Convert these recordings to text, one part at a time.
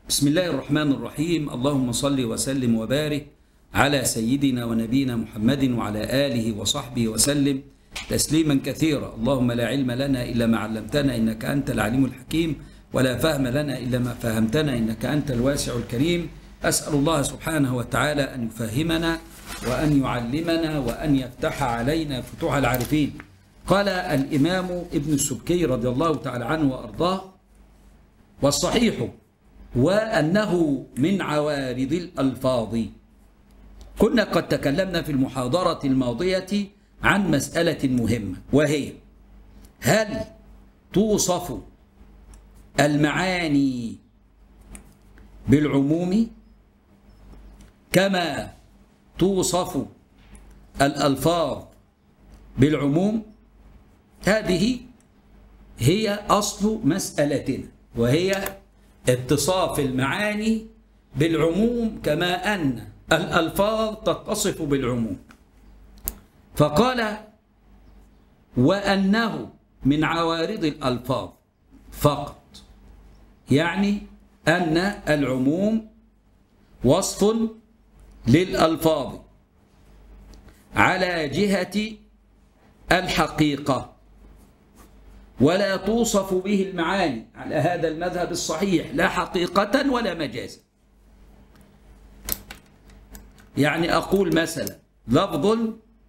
بسم الله الرحمن الرحيم اللهم صل وسلم وبارك على سيدنا ونبينا محمد وعلى آله وصحبه وسلم تسليما كثيرا اللهم لا علم لنا إلا ما علمتنا إنك أنت العليم الحكيم ولا فهم لنا إلا ما فهمتنا إنك أنت الواسع الكريم أسأل الله سبحانه وتعالى أن يفهمنا وأن يعلمنا وأن يفتح علينا فتوح العارفين قال الإمام ابن السبكي رضي الله تعالى عنه وأرضاه والصحيح وأنه من عوارض الألفاظ كنا قد تكلمنا في المحاضرة الماضية عن مسألة مهمة وهي هل توصف المعاني بالعموم كما توصف الألفاظ بالعموم هذه هي أصل مسألتنا وهي اتصاف المعاني بالعموم كما أن الألفاظ تتصف بالعموم فقال وأنه من عوارض الألفاظ فقط يعني أن العموم وصف للألفاظ على جهة الحقيقة ولا توصف به المعاني على هذا المذهب الصحيح لا حقيقة ولا مجازا يعني أقول مثلا لفظ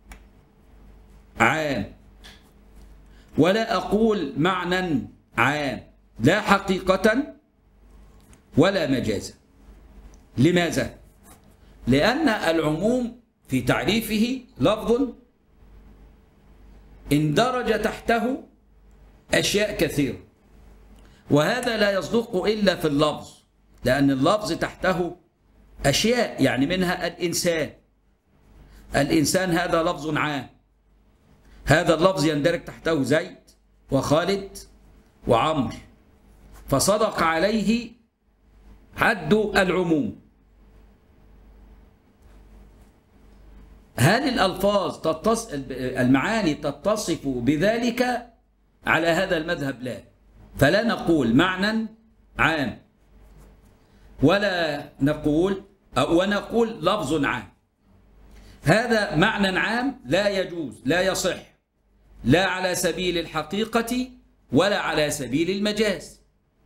عام ولا أقول معنى عام لا حقيقة ولا مجازا لماذا؟ لأن العموم في تعريفه لفظ اندرج تحته أشياء كثيرة وهذا لا يصدق إلا في اللفظ لأن اللفظ تحته أشياء يعني منها الإنسان الإنسان هذا لفظ عام هذا اللفظ يندرج تحته زيد وخالد وعمر فصدق عليه حد العموم هل الألفاظ تتص... المعاني تتصف بذلك على هذا المذهب لا فلا نقول معنى عام ولا نقول ونقول لفظ عام هذا معنى عام لا يجوز لا يصح لا على سبيل الحقيقة ولا على سبيل المجاز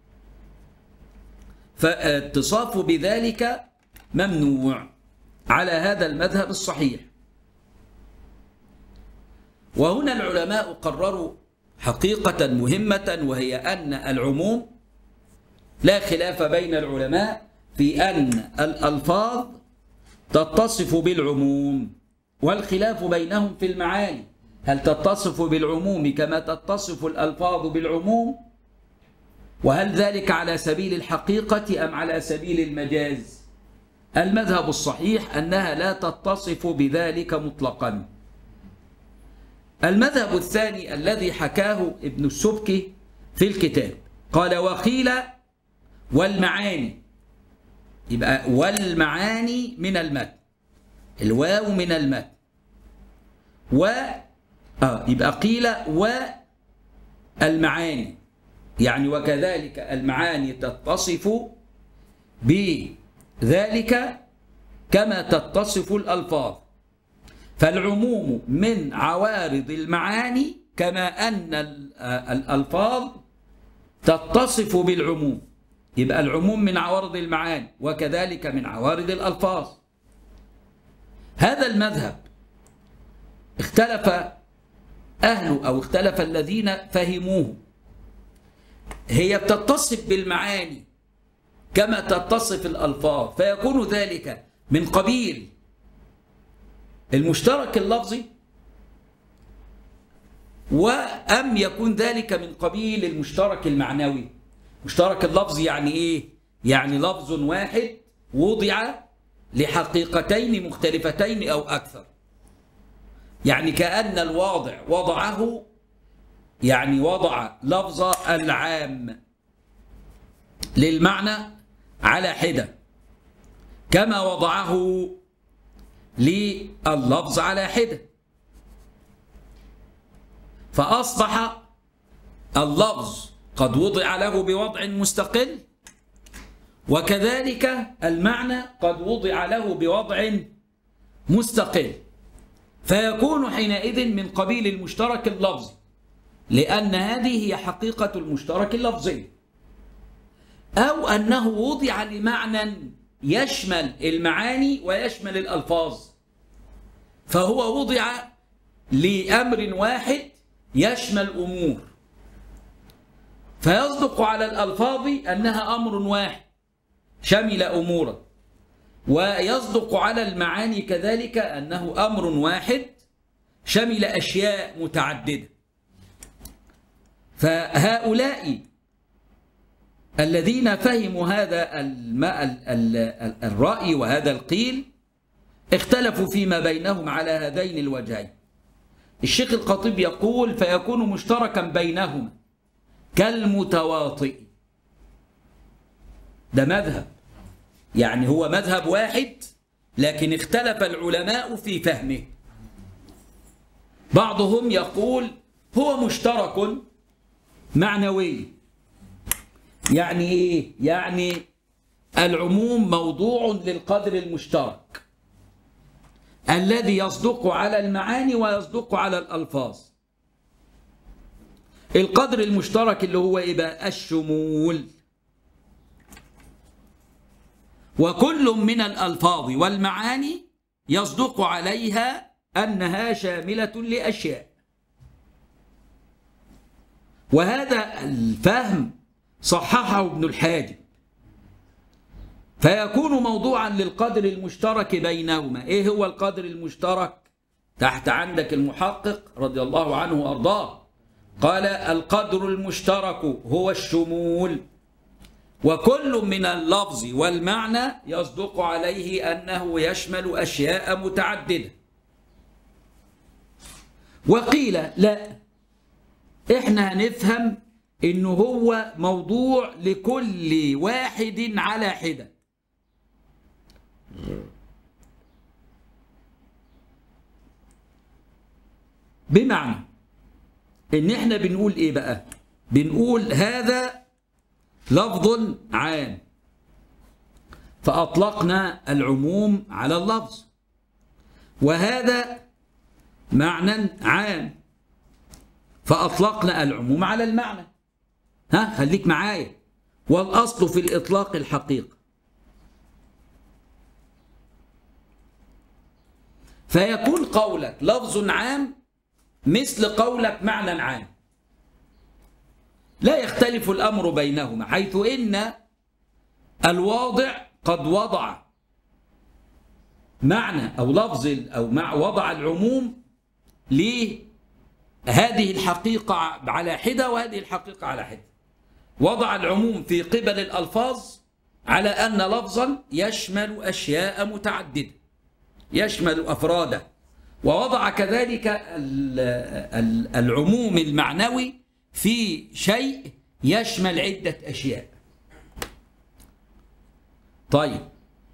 فاتصاف بذلك ممنوع على هذا المذهب الصحيح وهنا العلماء قرروا حقيقة مهمة وهي أن العموم لا خلاف بين العلماء في أن الألفاظ تتصف بالعموم والخلاف بينهم في المعاني هل تتصف بالعموم كما تتصف الألفاظ بالعموم وهل ذلك على سبيل الحقيقة أم على سبيل المجاز المذهب الصحيح أنها لا تتصف بذلك مطلقا المذهب الثاني الذي حكاه ابن السبكي في الكتاب قال وقيل والمعاني يبقى والمعاني من المتن الواو من المتن و آه يبقى قيل والمعاني يعني وكذلك المعاني تتصف بذلك كما تتصف الألفاظ فالعموم من عوارض المعاني كما أن الألفاظ تتصف بالعموم يبقى العموم من عوارض المعاني وكذلك من عوارض الألفاظ هذا المذهب اختلف أهله أو اختلف الذين فهموه هي تتصف بالمعاني كما تتصف الألفاظ فيكون ذلك من قبيل المشترك اللفظي وأم يكون ذلك من قبيل المشترك المعنوي مشترك اللفظ يعني إيه؟ يعني لفظ واحد وضع لحقيقتين مختلفتين أو أكثر يعني كأن الواضع وضعه يعني وضع لفظ العام للمعنى على حدة كما وضعه لللفظ على حدة فأصبح اللفظ قد وضع له بوضع مستقل وكذلك المعنى قد وضع له بوضع مستقل فيكون حينئذ من قبيل المشترك اللفظي لأن هذه هي حقيقة المشترك اللفظي أو أنه وضع لمعنى يشمل المعاني ويشمل الألفاظ فهو وضع لأمر واحد يشمل أمور فيصدق على الألفاظ أنها أمر واحد شمل أمورا ويصدق على المعاني كذلك أنه أمر واحد شمل أشياء متعددة فهؤلاء الذين فهموا هذا الرأي وهذا القيل اختلفوا فيما بينهم على هذين الوجهين الشيخ الخطيب يقول فيكون مشتركا بينهما كالمتواطئ ده مذهب يعني هو مذهب واحد لكن اختلف العلماء في فهمه بعضهم يقول هو مشترك معنوي يعني ايه يعني العموم موضوع للقدر المشترك الذي يصدق على المعاني ويصدق على الالفاظ القدر المشترك اللي هو ايه بقى الشمول وكل من الالفاظ والمعاني يصدق عليها انها شامله لاشياء وهذا الفهم صححه ابن الحاجب فيكون موضوعا للقدر المشترك بينهما ايه هو القدر المشترك تحت عندك المحقق رضي الله عنه وارضاه قال القدر المشترك هو الشمول وكل من اللفظ والمعنى يصدق عليه انه يشمل اشياء متعدده وقيل لا احنا هنفهم انه هو موضوع لكل واحد على حده بمعنى ان احنا بنقول ايه بقى بنقول هذا لفظ عام فاطلقنا العموم على اللفظ وهذا معنى عام فاطلقنا العموم على المعنى ها خليك معايا والاصل في الاطلاق الحقيقه فيكون قولك لفظ عام مثل قولك معنى عام لا يختلف الامر بينهما حيث ان الواضع قد وضع معنى او لفظ او مع وضع العموم لهذه الحقيقه على حده وهذه الحقيقه على حده وضع العموم في قبل الالفاظ على ان لفظا يشمل اشياء متعدده يشمل افراده ووضع كذلك العموم المعنوي في شيء يشمل عدة أشياء طيب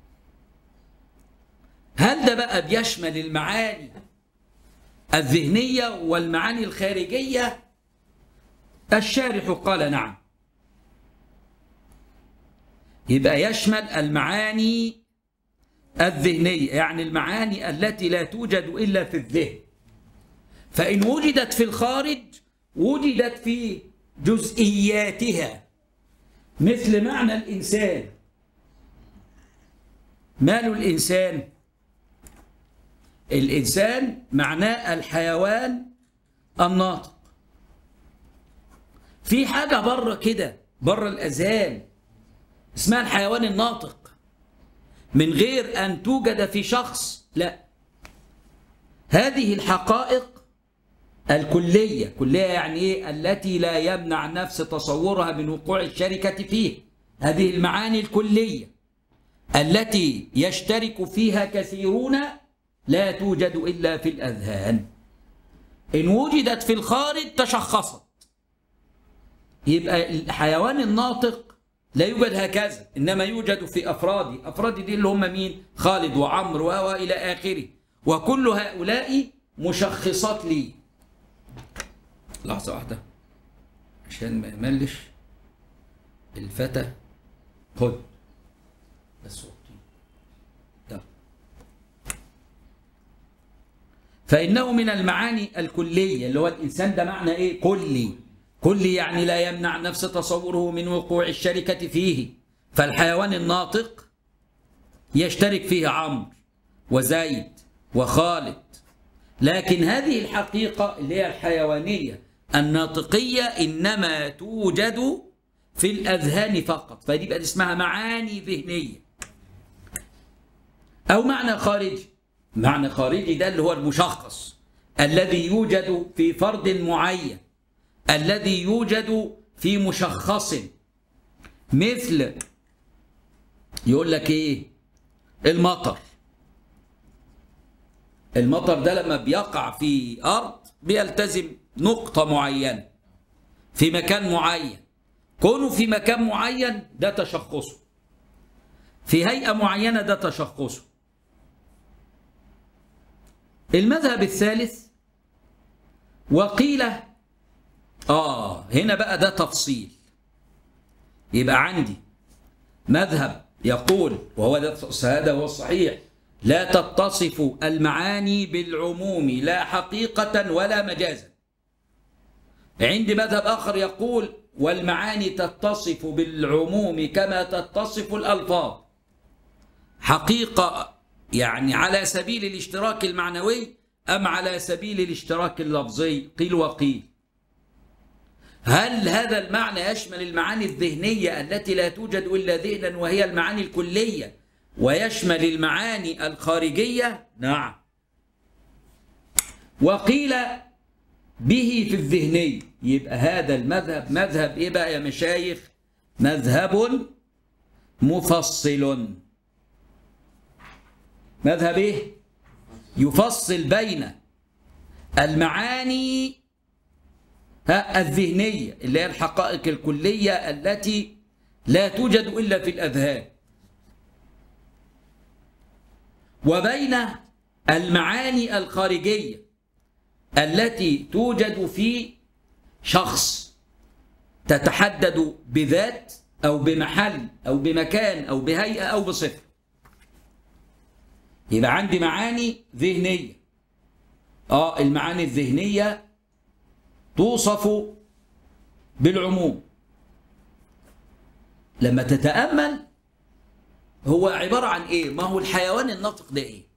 هل ده بقى بيشمل المعاني الذهنية والمعاني الخارجية الشارح قال نعم يبقى يشمل المعاني الذهنية يعني المعاني التي لا توجد إلا في الذهن فإن وجدت في الخارج وجدت في جزئياتها مثل معنى الإنسان مال الإنسان الإنسان معناه الحيوان الناطق في حاجة بره كده بره الأذهان اسمها الحيوان الناطق من غير أن توجد في شخص لا هذه الحقائق الكلية كلية يعني إيه التي لا يمنع النفس تصورها من وقوع الشركة فيه هذه المعاني الكلية التي يشترك فيها كثيرون لا توجد إلا في الأذهان إن وجدت في الخارج تشخصت يبقى الحيوان الناطق لا يوجد هكذا إنما يوجد في أفرادي أفرادي دي اللي هم مين خالد وعمرو وإلى آخره وكل هؤلاء مشخصات لي لحظة واحدة عشان ما يملش الفتى خد بس وقتي يلا. فإنه من المعاني الكلية اللي هو الإنسان ده معنى إيه؟ كلي كلي يعني لا يمنع نفس تصوره من وقوع الشركة فيه فالحيوان الناطق يشترك فيه عمرو وزيد وخالد لكن هذه الحقيقة اللي هي الحيوانية الناطقية إنما توجد في الأذهان فقط فدي بقى اسمها معاني ذهنية أو معنى خارجي معنى خارجي ده اللي هو المشخص الذي يوجد في فرد معين الذي يوجد في مشخص مثل يقول لك ايه المطر المطر ده لما بيقع في ارض بيلتزم نقطة معينة في مكان معين كونه في مكان معين ده تشخصه في هيئة معينة ده تشخصه المذهب الثالث وقيل آه هنا بقى ده تفصيل يبقى عندي مذهب يقول وهو ده هذا هو الصحيح لا تتصف المعاني بالعموم لا حقيقة ولا مجازا عندي مذهب آخر يقول والمعاني تتصف بالعموم كما تتصف الألفاظ حقيقة يعني على سبيل الاشتراك المعنوي أم على سبيل الاشتراك اللفظي قيل وقيل هل هذا المعنى يشمل المعاني الذهنية التي لا توجد إلا ذهنا وهي المعاني الكلية ويشمل المعاني الخارجية نعم وقيل به في الذهني يبقى هذا المذهب مذهب ايه بقى يا مشايخ مذهب مفصل مذهب ايه يفصل بين المعاني الذهنية اللي هي الحقائق الكلية التي لا توجد إلا في الأذهان وبين المعاني الخارجية التي توجد في شخص تتحدد بذات أو بمحل أو بمكان أو بهيئة أو بصفة يبقى عندي معاني ذهنية آه المعاني الذهنية توصف بالعموم لما تتأمل هو عبارة عن إيه؟ ما هو الحيوان الناطق ده إيه؟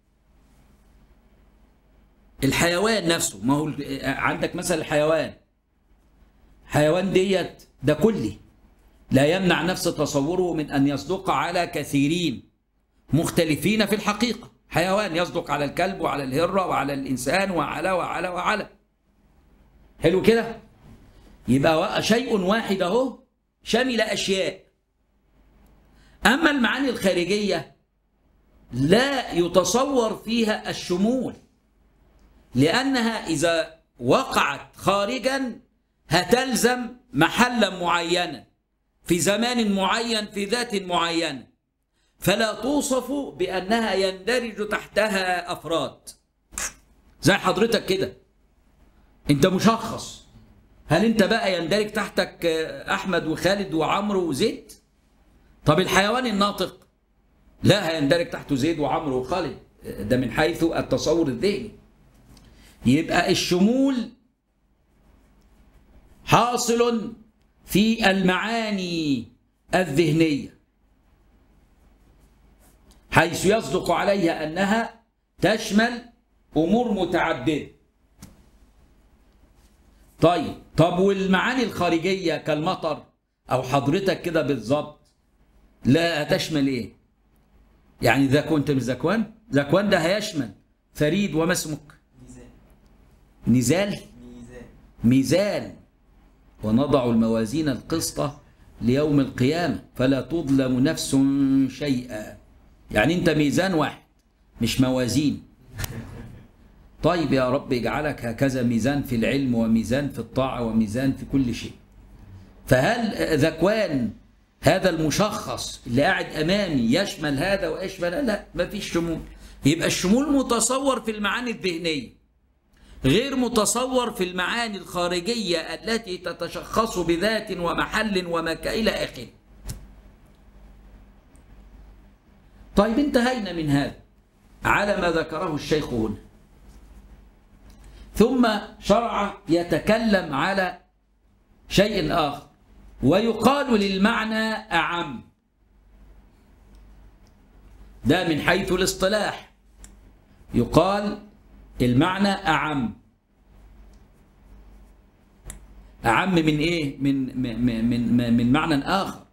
الحيوان نفسه ما هو عندك مثلا الحيوان حيوان ديت ده كلي لا يمنع نفس تصوره من أن يصدق على كثيرين مختلفين في الحقيقة حيوان يصدق على الكلب وعلى الهرة وعلى الإنسان وعلى وعلى وعلى حلو كده يبقى شيء واحد اهو شمل اشياء اما المعاني الخارجيه لا يتصور فيها الشمول لانها اذا وقعت خارجا هتلزم محلا معينا في زمان معين في ذات معينه فلا توصف بانها يندرج تحتها افراد زي حضرتك كده انت مشخص هل انت بقى يندرج تحتك احمد وخالد وعمرو وزيد طب الحيوان الناطق لا هيندرج تحته زيد وعمرو وخالد ده من حيث التصور الذهني يبقى الشمول حاصل في المعاني الذهنيه حيث يصدق عليها انها تشمل امور متعدده طيب طب والمعاني الخارجية كالمطر أو حضرتك كده بالظبط لا هتشمل إيه؟ يعني إذا كنت من زكوان زكوان ده هيشمل فريد وما اسمك؟ ميزان نزال ميزان ميزان ونضع الموازين القسط ليوم القيامة فلا تظلم نفس شيئا يعني أنت ميزان واحد مش موازين طيب يا رب اجعلك هكذا ميزان في العلم وميزان في الطاعة وميزان في كل شيء فهل ذكوان هذا المشخص اللي قاعد أمامي يشمل هذا ويشمل لا ما فيش شمول يبقى الشمول متصور في المعاني الذهنية غير متصور في المعاني الخارجية التي تتشخص بذات ومحل ومكان إلى آخره طيب انتهينا من هذا على ما ذكره الشيخ هنا ثم شرع يتكلم على شيء آخر ويقال للمعنى أعم ده من حيث الاصطلاح يقال المعنى أعم أعم من إيه؟ من من من, من, من معنى آخر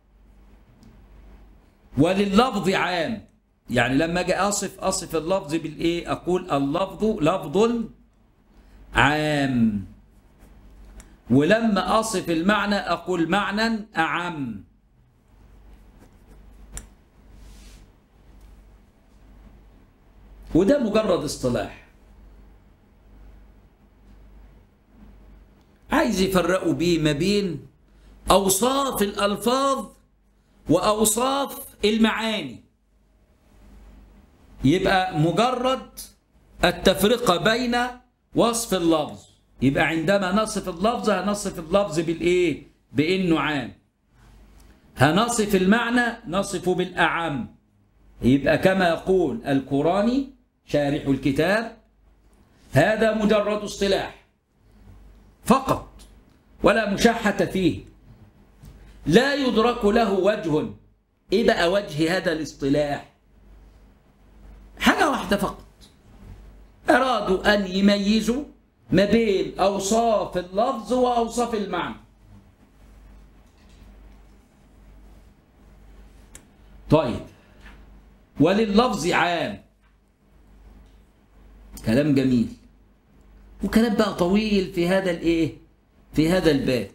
ولللفظ عام يعني لما أجي أصف أصف اللفظ بالإيه؟ أقول اللفظ لفظ عام ولما أصف المعنى أقول معنى أعم وده مجرد اصطلاح عايز يفرقوا بيه ما بين أوصاف الألفاظ وأوصاف المعاني يبقى مجرد التفرقة بين وصف اللفظ يبقى عندما نصف اللفظ هنصف اللفظ بالإيه؟ بإنه عام هنصف المعنى نصفه بالأعم يبقى كما يقول القراني شارح الكتاب هذا مجرد اصطلاح فقط ولا مشاحة فيه لا يدرك له وجه ايه بقى وجه هذا الاصطلاح حاجة واحدة فقط أرادوا أن يميزوا ما بين أوصاف اللفظ وأوصاف المعنى طيب ولللفظ عام كلام جميل وكلام بقى طويل في هذا الايه في هذا الباب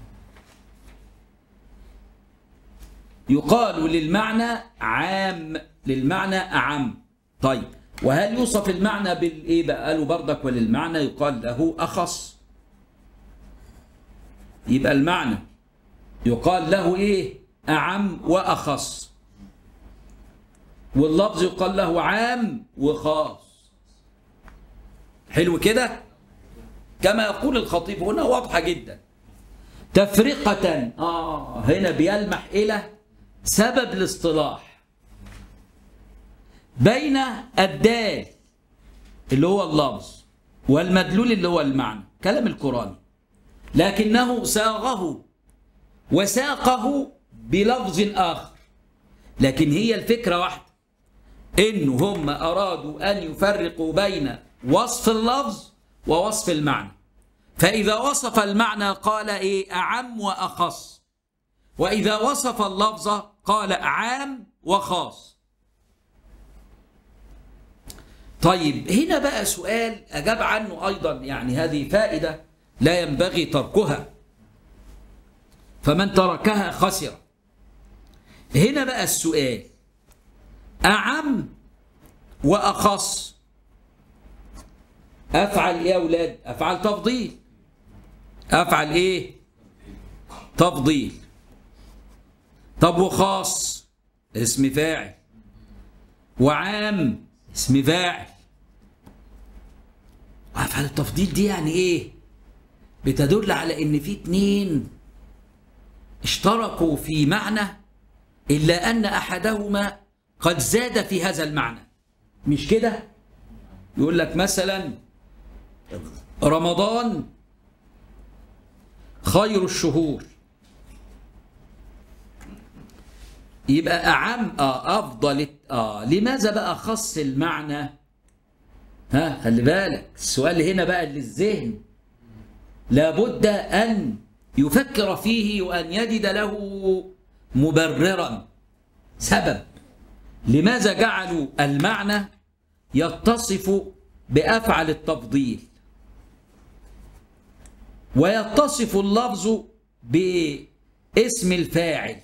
يقال للمعنى عام للمعنى أعم طيب وهل يوصف المعنى بالايه بقى قالوا بردك وللمعنى يقال له أخص يبقى المعنى يقال له ايه أعم وأخص واللفظ يقال له عام وخاص حلو كده كما يقول الخطيب هنا واضحة جدا تفرقة آه هنا بيلمح إلى سبب الاصطلاح بين الدال اللي هو اللفظ والمدلول اللي هو المعنى كلام القرآن لكنه ساغه وساقه بلفظ آخر لكن هي الفكرة واحدة إن هم أرادوا أن يفرقوا بين وصف اللفظ ووصف المعنى فإذا وصف المعنى قال إيه أعم وأخص وإذا وصف اللفظ قال عام وخاص طيب هنا بقى سؤال أجاب عنه أيضا يعني هذه فائدة لا ينبغي تركها فمن تركها خسر هنا بقى السؤال أعم وأخص أفعل إيه يا أولاد؟ أفعل تفضيل أفعل إيه؟ تفضيل طب وخاص اسم فاعل وعام اسم فاعل أفعل التفضيل دي يعني إيه؟ بتدل على إن في اتنين اشتركوا في معنى إلا أن أحدهما قد زاد في هذا المعنى مش كده؟ يقول لك مثلا رمضان خير الشهور يبقى أعم آه أفضل آه لماذا بقى خص المعنى ها خلي بالك السؤال هنا بقى للذهن لابد أن يفكر فيه وأن يجد له مبررا سبب لماذا جعلوا المعنى يتصف بأفعل التفضيل ويتصف اللفظ باسم الفاعل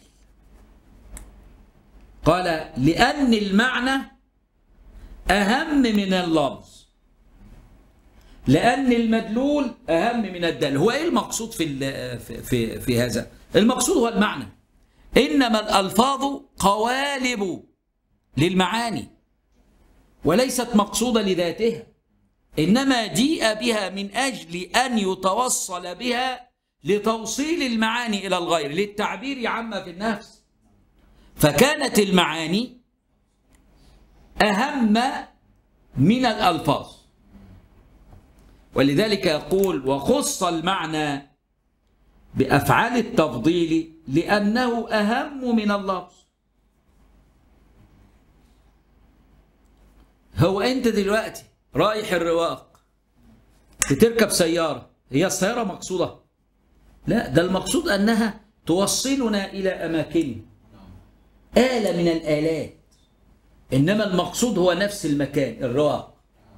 قال لأن المعنى أهم من اللفظ لأن المدلول أهم من الدال هو إيه المقصود في, في, في, في هذا المقصود هو المعنى إنما الألفاظ قوالب للمعاني وليست مقصودة لذاتها إنما جيء بها من أجل أن يتوصل بها لتوصيل المعاني إلى الغير للتعبير عما في النفس فكانت المعاني أهم من الألفاظ ولذلك يقول وخص المعنى بأفعال التفضيل لأنه أهم من اللفظ هو أنت دلوقتي رايح الرواق بتركب سيارة هي السيارة مقصودة لا ده المقصود أنها توصلنا إلى أماكننا آلة من الآلات إنما المقصود هو نفس المكان الرواق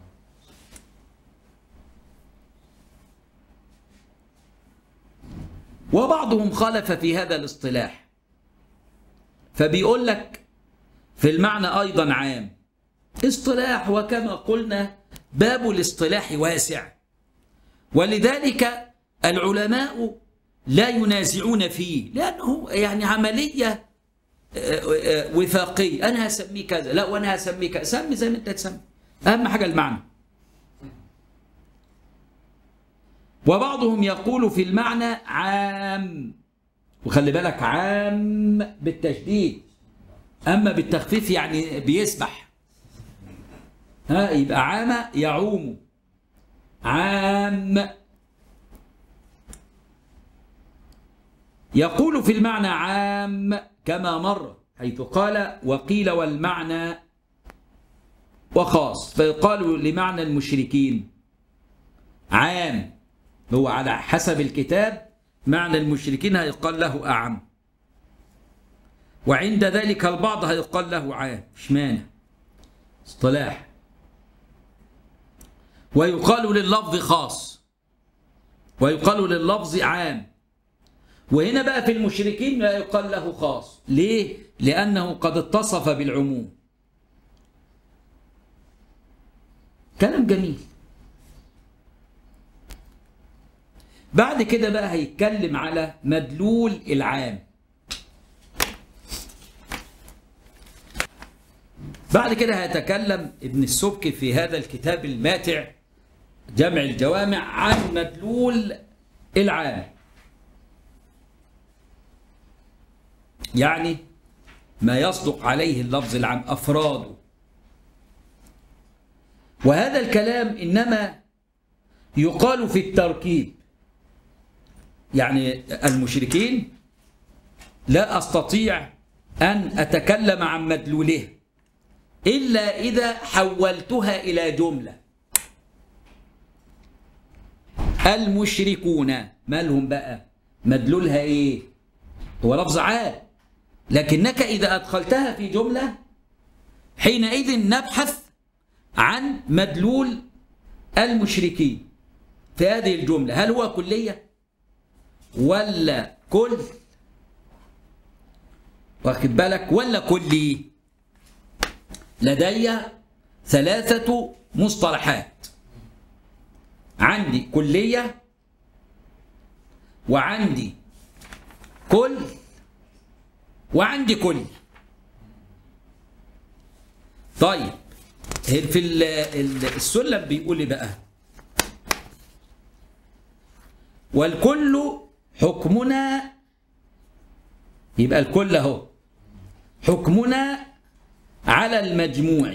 وبعضهم خالف في هذا الاصطلاح فبيقول لك في المعنى أيضا عام اصطلاح وكما قلنا باب الاصطلاح واسع ولذلك العلماء لا ينازعون فيه لأنه يعني عملية وفاقية أنا هسميه كذا لا وأنا هسميه كذا سمي زي ما أنت تسمي أهم حاجة المعنى وبعضهم يقول في المعنى عام وخلي بالك عام بالتشديد أما بالتخفيف يعني بيسبح ها يبقى عام يعوم عام يقول في المعنى عام كما مر حيث قال وقيل والمعنى وخاص فيقال لمعنى المشركين عام هو على حسب الكتاب معنى المشركين هيقال له أعم وعند ذلك البعض هيقال له عام مش مانع اصطلاح ويقال لللفظ خاص ويقال لللفظ عام وهنا بقى في المشركين لا يقال له خاص ليه؟ لأنه قد اتصف بالعموم كلام جميل بعد كده بقى هيتكلم على مدلول العام بعد كده هيتكلم ابن السبكي في هذا الكتاب الماتع جمع الجوامع عن مدلول العام يعني ما يصدق عليه اللفظ العام أفراده وهذا الكلام إنما يقال في التركيب يعني المشركين لا أستطيع أن أتكلم عن مدلوله إلا إذا حولتها إلى جملة المشركون مالهم بقى مدلولها إيه هو لفظ عام لكنك إذا أدخلتها في جملة حينئذ نبحث عن مدلول المشركين في هذه الجملة هل هو كلية ولا كل واخد بالك ولا كلي لدي ثلاثة مصطلحات عندي كلية وعندي كل وعندي كل طيب في السلم بيقول لي بقى والكل حكمنا يبقى الكل اهو حكمنا على المجموع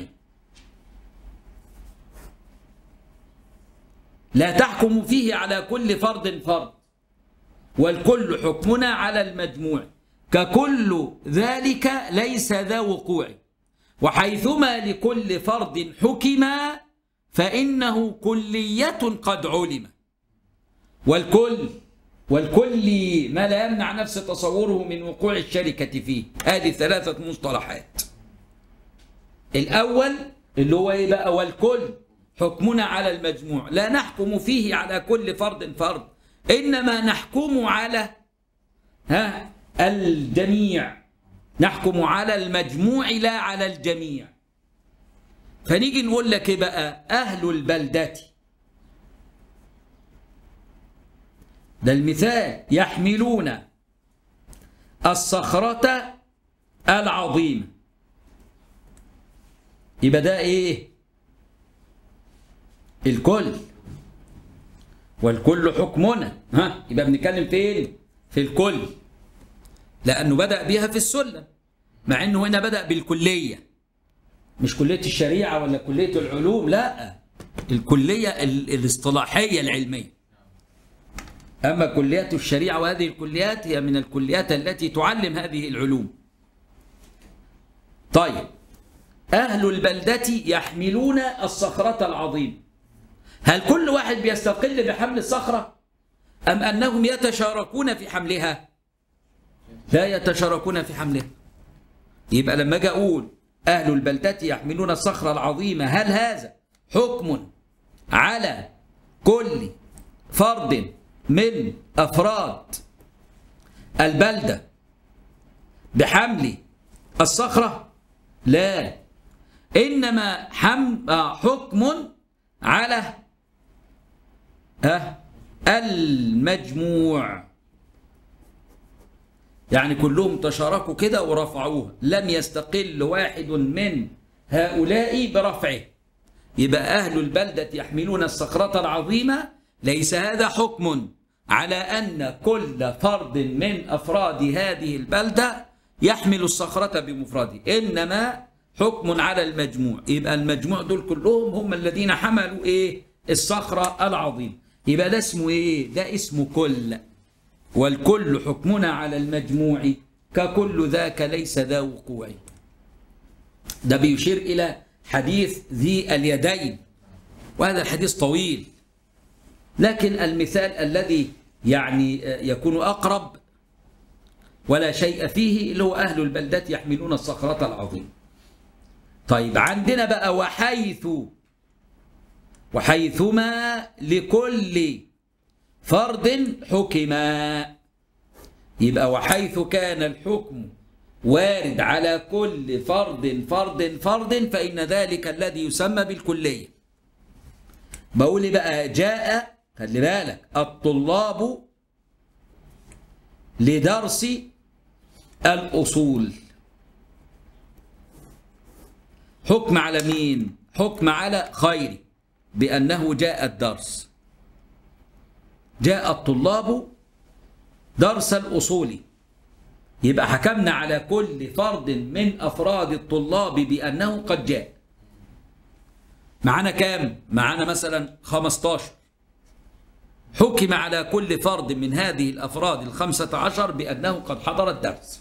لا تحكم فيه على كل فرد فرد والكل حكمنا على المجموع ككل ذلك ليس ذا وقوع وحيثما لكل فرد حكم فإنه كلية قد علم والكل والكل ما لا يمنع نفس تصوره من وقوع الشركة فيه هذه ثلاثة مصطلحات الأول اللي هو إيه بقى والكل حكمنا على المجموع لا نحكم فيه على كل فرد فرد إنما نحكم على ها الجميع نحكم على المجموع لا على الجميع فنيجي نقول لك ايه بقى اهل البلده ده المثال يحملون الصخرة العظيمة يبقى ده ايه الكل والكل حكمنا ها يبقى بنتكلم فين في الكل لأنه بدأ بها في السلم مع أنه هنا بدأ بالكلية مش كلية الشريعة ولا كلية العلوم لا الكلية ال- الاصطلاحية العلمية أما كليات الشريعة وهذه الكليات هي من الكليات التي تعلم هذه العلوم طيب أهل البلدة يحملون الصخرة العظيمة هل كل واحد بيستقل بحمل الصخرة أم أنهم يتشاركون في حملها لا يتشاركون في حملها يبقى لما أجي أقول أهل البلدة يحملون الصخرة العظيمة هل هذا حكم على كل فرد من أفراد البلدة بحمل الصخرة لا إنما حم... آه، حكم على آه، المجموع يعني كلهم تشاركوا كده ورفعوها لم يستقل واحد من هؤلاء برفعه يبقى أهل البلدة يحملون الصخرة العظيمة ليس هذا حكم على أن كل فرد من أفراد هذه البلدة يحمل الصخرة بمفرده إنما حكم على المجموع يبقى المجموع دول كلهم هم الذين حملوا إيه الصخرة العظيمة يبقى ده اسمه إيه ده اسمه كل والكل حكمنا على المجموع ككل ذاك ليس ذا وقوع ده بيشير إلى حديث ذي اليدين وهذا الحديث طويل لكن المثال الذي يعني يكون أقرب ولا شيء فيه اللي هو أهل البلدة يحملون الصخرة العظيمة طيب عندنا بقى وحيث وحيثما لكل فرد حكما يبقى وحيث كان الحكم وارد على كل فرد فرد فرد فإن ذلك الذي يسمى بالكلية بقول إيه بقى جاء خلي بالك الطلاب لدرس الأصول حكم على مين حكم على خير بأنه جاء الدرس جاء الطلاب درس الأصول يبقى حكمنا على كل فرد من أفراد الطلاب بأنه قد جاء معانا كام؟ معانا مثلا 15 حكم على كل فرد من هذه الأفراد الخمسة عشر بأنه قد حضر الدرس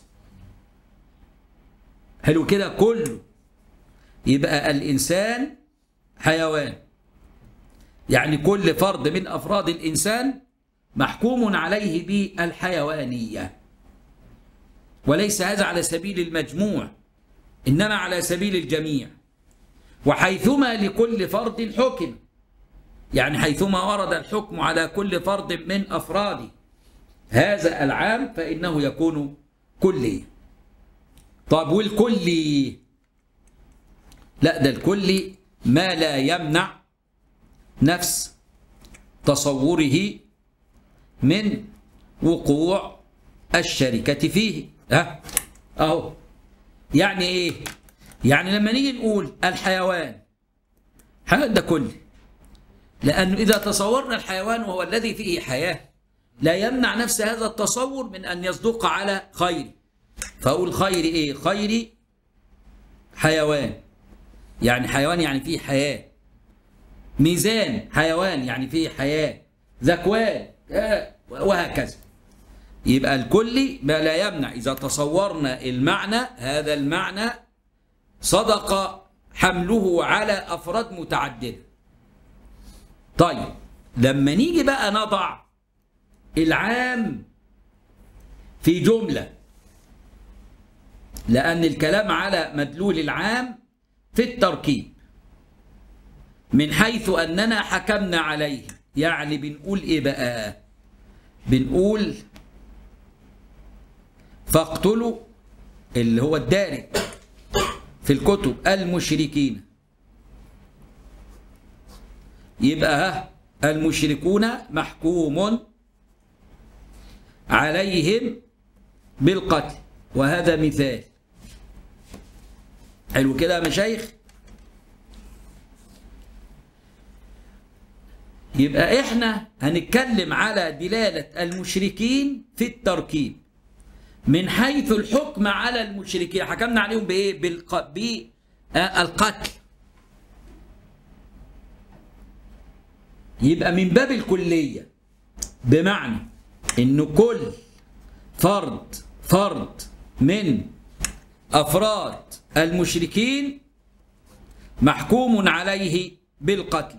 حلو كده كله يبقى الإنسان حيوان يعني كل فرد من أفراد الإنسان محكوم عليه بالحيوانية وليس هذا على سبيل المجموع إنما على سبيل الجميع وحيثما لكل فرد حكم يعني حيثما ورد الحكم على كل فرد من أفراد هذا العام فإنه يكون كلي طب والكلي لا ده الكلي ما لا يمنع نفس تصوره من وقوع الشركة فيه ها أهو يعني إيه يعني لما نيجي نقول الحيوان حيوان ده كلي لأنه إذا تصورنا الحيوان وهو الذي فيه حياة لا يمنع نفس هذا التصور من أن يصدق على خير فأقول خير إيه خير حيوان يعني حيوان يعني فيه حياة ميزان حيوان يعني فيه حياة ذكوان وهكذا يبقى الكل ما لا يمنع إذا تصورنا المعنى هذا المعنى صدق حمله على أفراد متعددة طيب لما نيجي بقى نضع العام في جملة لأن الكلام على مدلول العام في التركيب من حيث أننا حكمنا عليه يعني بنقول إيه بقى بنقول فاقتلوا اللي هو الدارج في الكتب المشركين يبقى ها المشركون محكوم عليهم بالقتل وهذا مثال حلو كده يا مشايخ يبقى احنا هنتكلم على دلالة المشركين في التركيب من حيث الحكم على المشركين حكمنا عليهم بايه بالق... آه القتل يبقى من باب الكلية بمعنى ان كل فرد فرد من افراد المشركين محكوم عليه بالقتل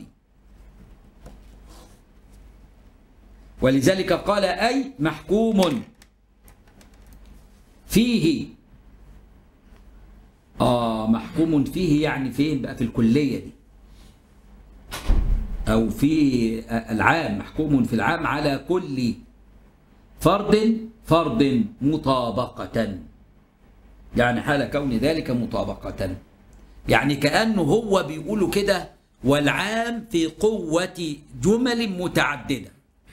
ولذلك قال اي محكوم فيه اه محكوم فيه يعني فين بقى في الكليه دي او في العام محكوم في العام على كل فرد فرد مطابقة يعني حال كون ذلك مطابقة يعني كأنه هو بيقول كده والعام في قوة جمل متعددة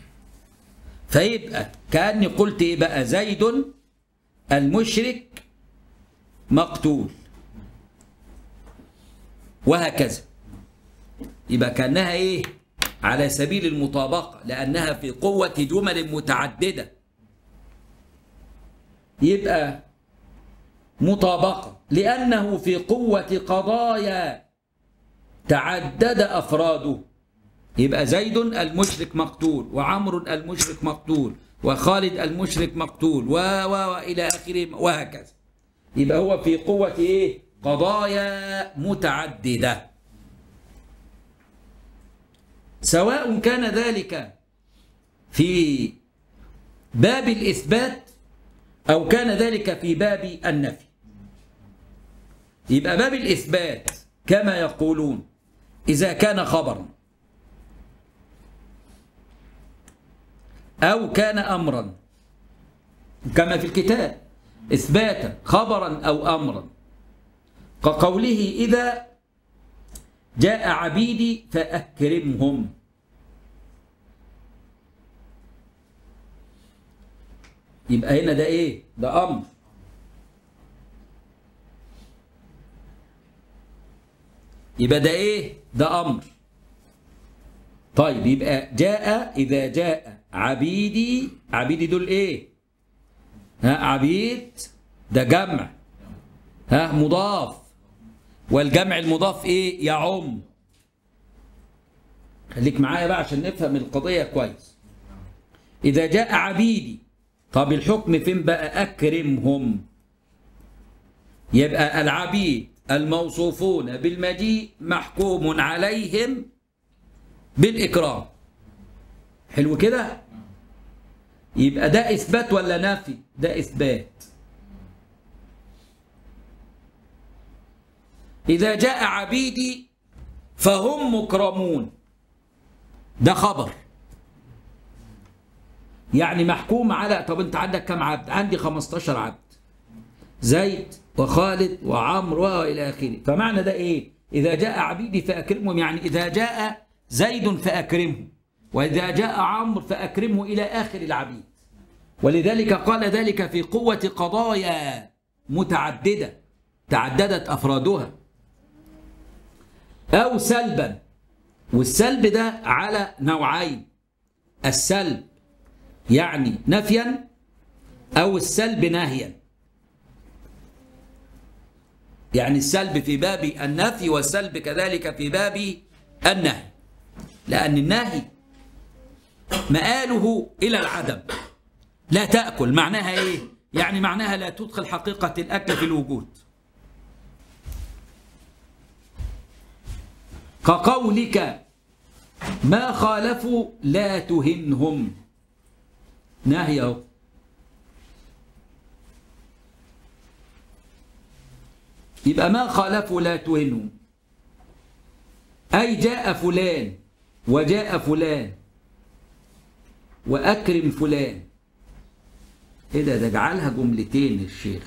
فيبقى كأني قلت ايه بقى زيد المشرك مقتول وهكذا يبقى كأنها ايه على سبيل المطابقة لأنها في قوة جمل متعددة يبقى مطابقة لأنه في قوة قضايا تعدد أفراده يبقى زيد المشرك مقتول وعمرو المشرك مقتول وخالد المشرك مقتول و و وإلى آخره وهكذا يبقى هو في قوة إيه؟ قضايا متعددة سواء كان ذلك في باب الإثبات أو كان ذلك في باب النفي يبقى باب الإثبات كما يقولون إذا كان خبرا أو كان أمرا كما في الكتاب إثباتا خبرا أو أمرا كقوله إذا جاء عبيدي فأكرمهم يبقى هنا ده ايه ده امر يبقى ده ايه ده امر طيب يبقى جاء اذا جاء عبيدي عبيدي دول ايه ها عبيد ده جمع ها مضاف والجمع المضاف ايه يعم خليك معايا بقى عشان نفهم القضية كويس إذا جاء عبيدي طب الحكم فين بقى أكرمهم يبقى العبيد الموصوفون بالمجيء محكوم عليهم بالإكرام حلو كده يبقى ده إثبات ولا نفي ده إثبات إذا جاء عبيدي فهم مكرمون ده خبر يعني محكوم على طب انت عندك كم عبد عندي 15 عبد زيد وخالد وعمرو والى اخره فمعنى ده ايه اذا جاء عبيدي فاكرمهم يعني اذا جاء زيد فاكرمه واذا جاء عمرو فاكرمه الى اخر العبيد ولذلك قال ذلك في قوه قضايا متعدده تعددت افرادها او سلبا والسلب ده على نوعين السلب يعني نفيا أو السلب نهيا يعني السلب في باب النفي والسلب كذلك في باب النهي لأن النهي مآله إلى العدم لا تأكل معناها إيه؟ يعني معناها لا تدخل حقيقة الأكل في الوجود كقولك ما خالفوا لا تهنهم نهي اهو يبقى ما خالفوا لا تهنهم أي جاء فلان وجاء فلان وأكرم فلان إيه ده ده جعلها جملتين الشيخ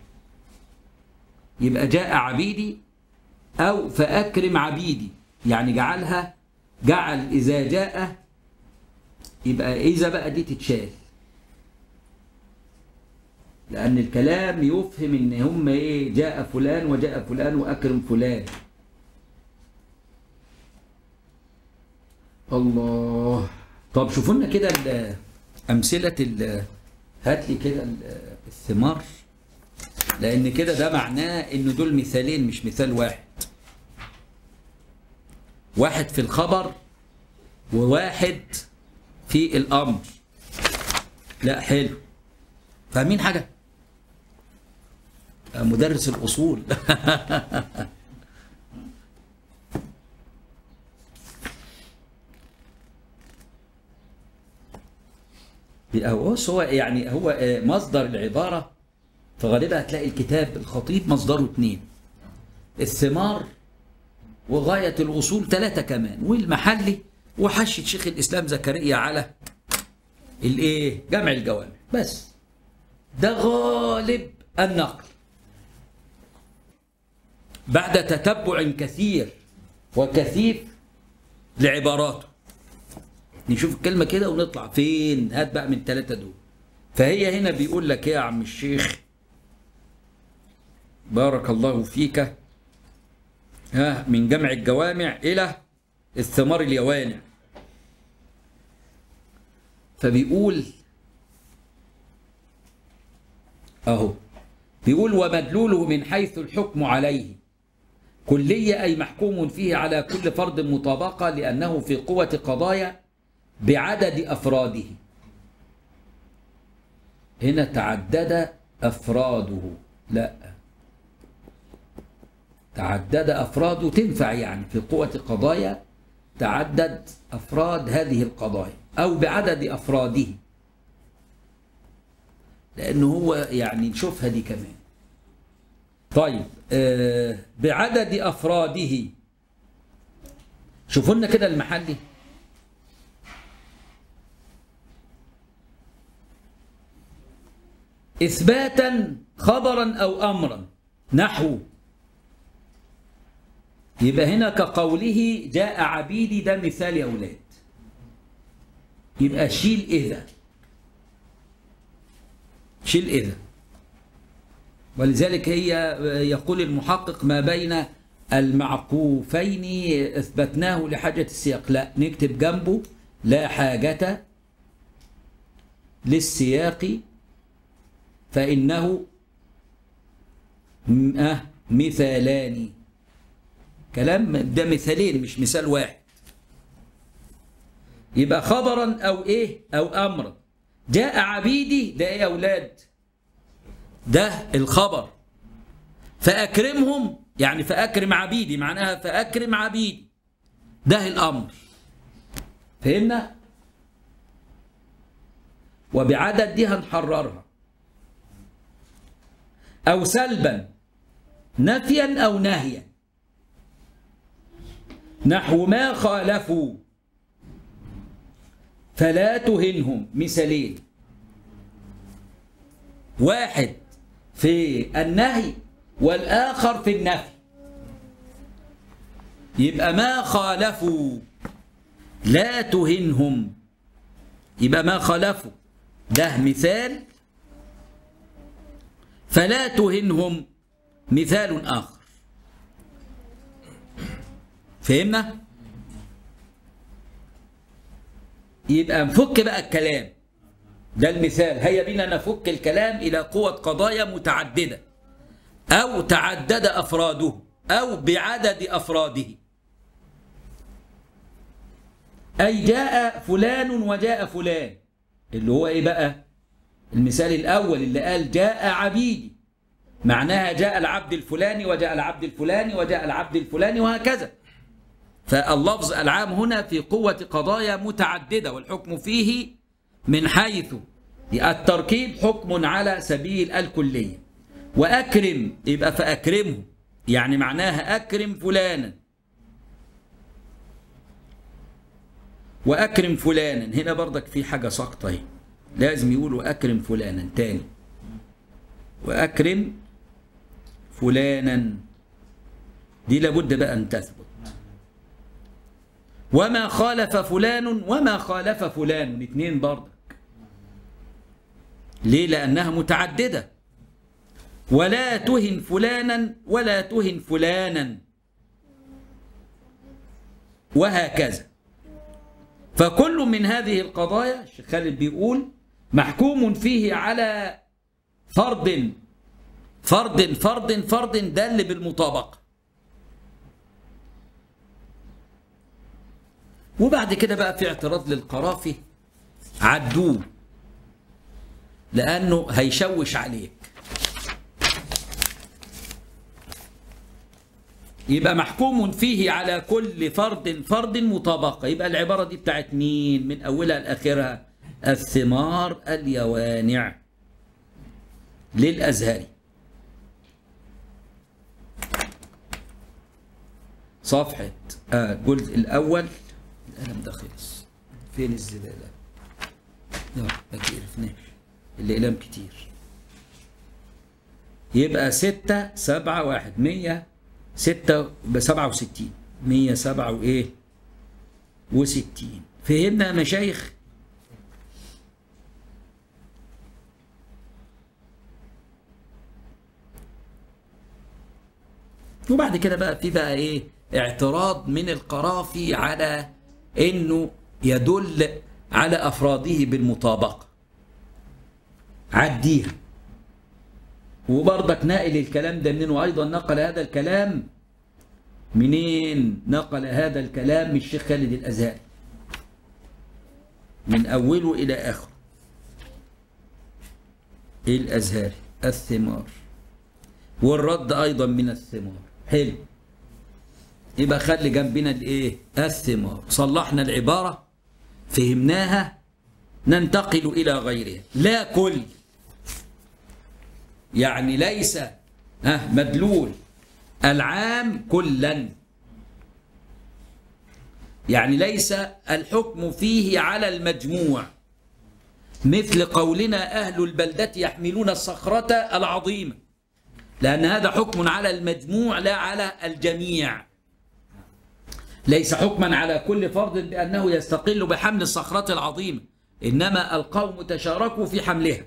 يبقى جاء عبيدي أو فأكرم عبيدي يعني جعلها جعل إذا جاء يبقى إذا بقى دي تتشال لأن الكلام يفهم إن هم إيه جاء فلان وجاء فلان وأكرم فلان الله طب شوفوا لنا كده ال- أمثلة ال- هات لي كده ال- الثمار لأن كده ده معناه إن دول مثالين مش مثال واحد واحد في الخبر وواحد في الأمر لا حلو فاهمين حاجة مدرس الأصول بص هو يعني هو مصدر العبارة فغالبا هتلاقي الكتاب الخطيب مصدره اثنين الثمار وغاية الوصول ثلاثة كمان والمحلي وحشة شيخ الإسلام زكريا على الايه جمع الجوامع بس ده غالب النقل بعد تتبع كثير وكثيف لعباراته نشوف الكلمة كده ونطلع فين هات بقى من الثلاثة دول فهي هنا بيقول لك يا عم الشيخ بارك الله فيك ها من جمع الجوامع إلى الثمار اليوانع فبيقول أهو بيقول ومدلوله من حيث الحكم عليه كلية أي محكوم فيه على كل فرد مطابقة لأنه في قوة قضايا بعدد أفراده هنا تعدد أفراده لا تعدد أفراده تنفع يعني في قوة قضايا تعدد أفراد هذه القضايا أو بعدد أفراده لأنه هو يعني نشوفها دي كمان طيب آه بعدد أفراده شوفوا لنا كده المحلي إثباتا خبرا أو أمرا نحو يبقى هنا كقوله جاء عبيدي ده مثال يا أولاد يبقى شيل إذا شيل إذا ولذلك هي يقول المحقق ما بين المعقوفين اثبتناه لحاجة السياق لا نكتب جنبه لا حاجة للسياق فإنه مثالان كلام ده مثالين مش مثال واحد يبقى خبرا أو إيه أو أمرا جاء عبيدي ده إيه يا أولاد ده الخبر فأكرمهم يعني فأكرم عبيدي معناها فأكرم عبيدي ده الأمر فهمنا وبعدد دي هنحررها أو سلبا نفيا أو نهيا نحو ما خالفوا فلا تهنهم مثالين واحد في النهي والآخر في النفي يبقى ما خالفوا لا تهنهم يبقى ما خالفوا ده مثال فلا تهنهم مثال آخر فهمنا؟ يبقى نفك بقى الكلام ده المثال هيا بنا نفك الكلام إلى قوة قضايا متعددة أو تعدد أفراده أو بعدد أفراده أي جاء فلان وجاء فلان اللي هو إيه بقى المثال الأول اللي قال جاء عبيدي معناها جاء العبد الفلاني وجاء العبد الفلاني وجاء العبد الفلاني وهكذا فاللفظ العام هنا في قوة قضايا متعددة والحكم فيه من حيث التركيب حكم على سبيل الكلية وأكرم يبقى فأكرمه يعني معناها أكرم فلانا وأكرم فلانا هنا برضك في حاجة سقطة اهي لازم يقولوا أكرم فلانا تاني وأكرم فلانا دي لابد بقى أن تثبت وما خالف فلان وما خالف فلان الاثنين برضك ليه لأنها متعددة ولا تهن فلانا ولا تهن فلانا وهكذا فكل من هذه القضايا الشيخ خالد بيقول محكوم فيه على فرد فرد فرد فرد دل بالمطابقة وبعد كده بقى في اعتراض للقرافي عدوه لأنه هيشوش عليك يبقى محكوم فيه على كل فرد فرد مطابقة يبقى العبارة دي بتاعت مين من أولها لآخرها الثمار اليوانع للأزهري صفحة آه الجزء الأول القلم ده خلص فين الزبالة؟ لا ما عرفناش الأقلام كتير يبقى ستة سبعة واحد مية ستة بسبعة وستين مية سبعة وإيه وستين فهمنا يا مشايخ وبعد كده بقى في بقى ايه اعتراض من القرافي على انه يدل على افراده بالمطابقه عديها وبرضك ناقل الكلام ده منين وايضا نقل هذا الكلام منين نقل هذا الكلام من الشيخ خالد الازهري من اوله الى اخره الازهري الثمار والرد ايضا من الثمار حلو يبقى خلي جنبنا الايه الثمار صلحنا العباره فهمناها ننتقل الى غيرها لا كل يعني ليس ها مدلول العام كلا يعني ليس الحكم فيه على المجموع مثل قولنا أهل البلدة يحملون الصخرة العظيمة لأن هذا حكم على المجموع لا على الجميع ليس حكما على كل فرد بأنه يستقل بحمل الصخرة العظيمة إنما القوم تشاركوا في حملها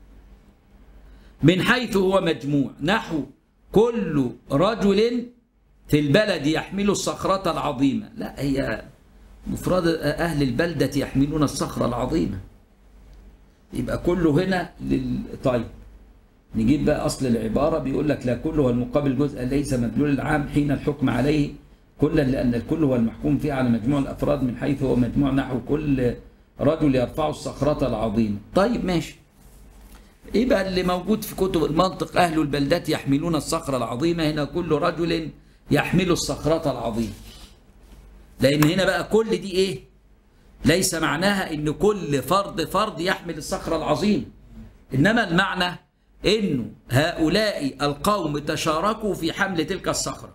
من حيث هو مجموع نحو كل رجل في البلد يحمل الصخرة العظيمة لا هي مفرد أهل البلدة يحملون الصخرة العظيمة يبقى كله هنا لل... طيب نجيب بقى أصل العبارة بيقول لك لا كل هو المقابل جزء ليس مدلول العام حين الحكم عليه كلا لأن الكل هو المحكوم فيه على مجموع الأفراد من حيث هو مجموع نحو كل رجل يرفع الصخرة العظيمة طيب ماشي يبقى اللي موجود في كتب المنطق أهل البلدات يحملون الصخرة العظيمة هنا كل رجل يحمل الصخرة العظيمة لأن هنا بقى كل دي إيه ليس معناها إن كل فرد فرد يحمل الصخرة العظيمة إنما المعنى إنه هؤلاء القوم تشاركوا في حمل تلك الصخرة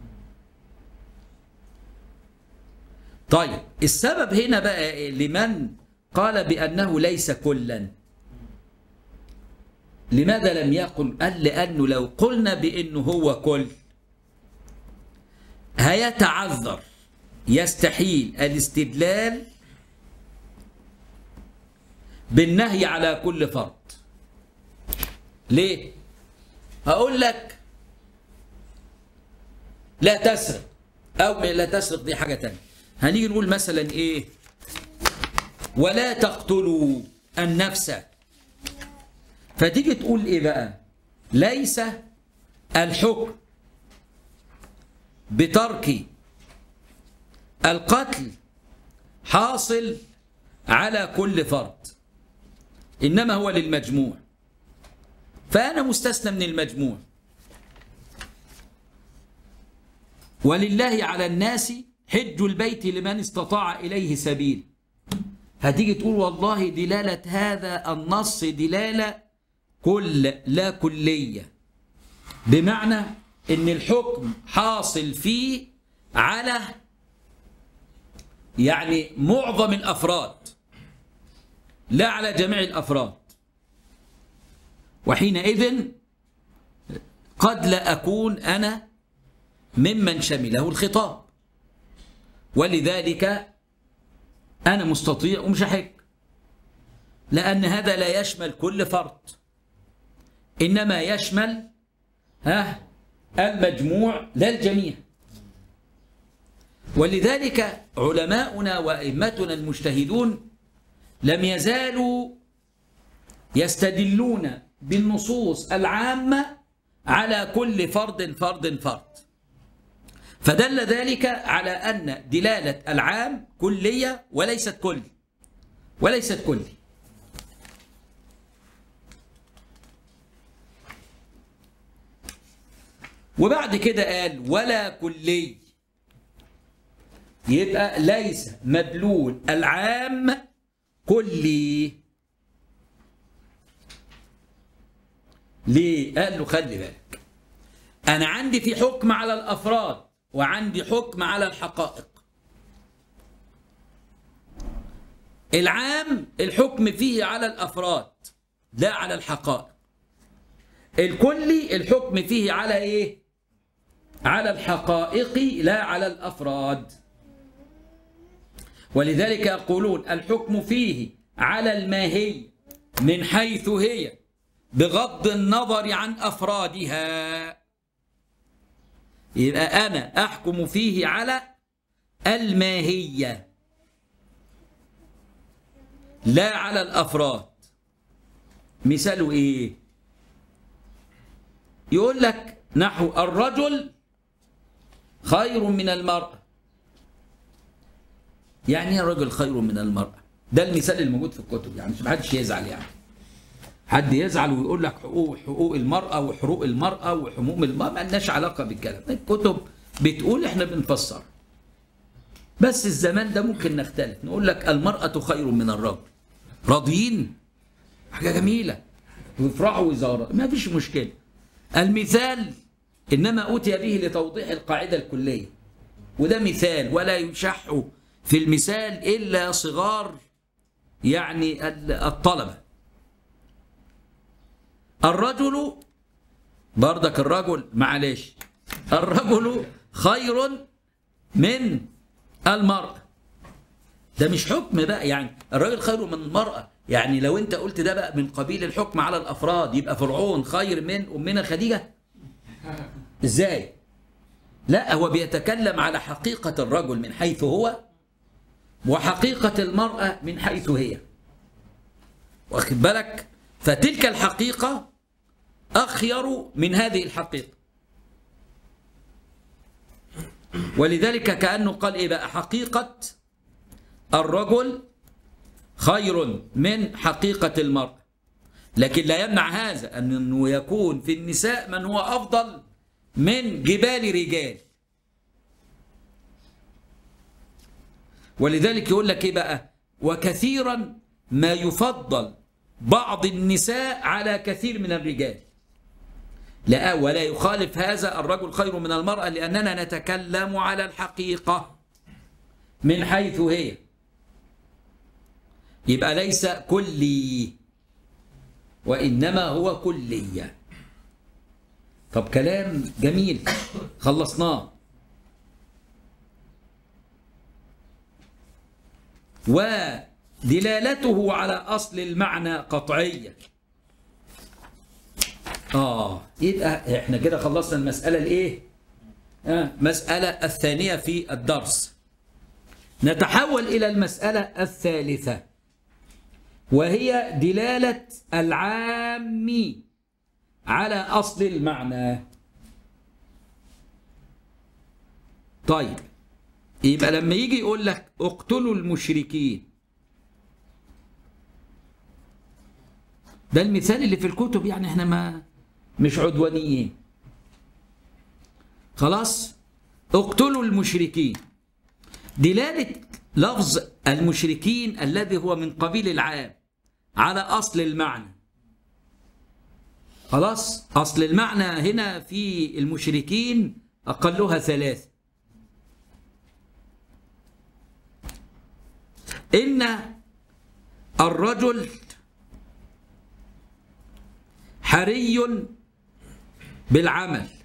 طيب السبب هنا بقى لمن قال بأنه ليس كلا لماذا لم يقل قال لأنه لو قلنا بأنه هو كل هيتعذر يستحيل الاستدلال بالنهي على كل فرد ليه هقول لك لا تسرق او لا تسرق دي حاجه تانية هنيجي نقول مثلا ايه ولا تقتلوا النفس فتيجي تقول ايه بقى ليس الحكم بترك القتل حاصل على كل فرد انما هو للمجموع فانا مستثنى من المجموع ولله على الناس حج البيت لمن استطاع اليه سبيل هتيجي تقول والله دلاله هذا النص دلاله كل لا كليه بمعنى ان الحكم حاصل فيه على يعني معظم الافراد لا على جميع الافراد وحينئذ قد لا اكون انا ممن شمله الخطاب ولذلك انا مستطيع ومش هحج لان هذا لا يشمل كل فرد انما يشمل ها المجموع لا الجميع ولذلك علماؤنا وائمتنا المجتهدون لم يزالوا يستدلون بالنصوص العامه على كل فرد فرد فرد فدل ذلك على أن دلالة العام كلية وليست كل وليست كل وبعد كده قال ولا كلي يبقى ليس مدلول العام كلي ليه؟ قال له خلي بالك أنا عندي في حكم على الأفراد وعندي حكم على الحقائق العام الحكم فيه على الأفراد لا على الحقائق الكلي الحكم فيه على إيه؟ على الحقائق لا على الأفراد ولذلك يقولون الحكم فيه على الماهي من حيث هي بغض النظر عن أفرادها يبقى أنا أحكم فيه على الماهية لا على الأفراد مثاله إيه يقول لك نحو الرجل خير من المرأة يعني ايه الرجل خير من المرأة ده المثال الموجود في الكتب يعني مش محدش يزعل يعني حد يزعل ويقول لك حقوق حقوق المرأة وحقوق المرأة وحقوق المرأة ما لناش علاقة بالكلام الكتب بتقول احنا بنفسر بس الزمان ده ممكن نختلف نقول لك المرأة خير من الرجل راضيين حاجة جميلة ويفرحوا ويزاروا ما فيش مشكلة المثال إنما أوتي به لتوضيح القاعدة الكلية وده مثال ولا يشح في المثال إلا صغار يعني الطلبة الرجل بردك الرجل معلش الرجل خير من المرأة ده مش حكم بقى يعني الرجل خير من المرأة يعني لو انت قلت ده بقى من قبيل الحكم على الافراد يبقى فرعون خير من امنا خديجة ازاي لا هو بيتكلم على حقيقة الرجل من حيث هو وحقيقة المرأة من حيث هي واخد بالك فتلك الحقيقة أخير من هذه الحقيقة ولذلك كأنه قال إيه بقى حقيقة الرجل خير من حقيقة المرأة لكن لا يمنع هذا أنه يكون في النساء من هو أفضل من جبال رجال ولذلك يقول لك إيه بقى وكثيرا ما يفضل بعض النساء على كثير من الرجال لا ولا يخالف هذا الرجل خير من المرأة لأننا نتكلم على الحقيقة من حيث هي يبقى ليس كلي وإنما هو كلية طب كلام جميل خلصناه ودلالته على أصل المعنى قطعية آه يبقى إحنا كده خلصنا المسألة الإيه؟ آه مسألة الثانية في الدرس نتحول إلى المسألة الثالثة وهي دلالة العام على أصل المعنى طيب يبقى لما يجي يقول لك اقتلوا المشركين ده المثال اللي في الكتب يعني احنا ما مش عدوانيين خلاص اقتلوا المشركين دلالة لفظ المشركين الذي هو من قبيل العام على أصل المعنى خلاص أصل المعنى هنا في المشركين أقلها ثلاثة إن الرجل حري بالعمل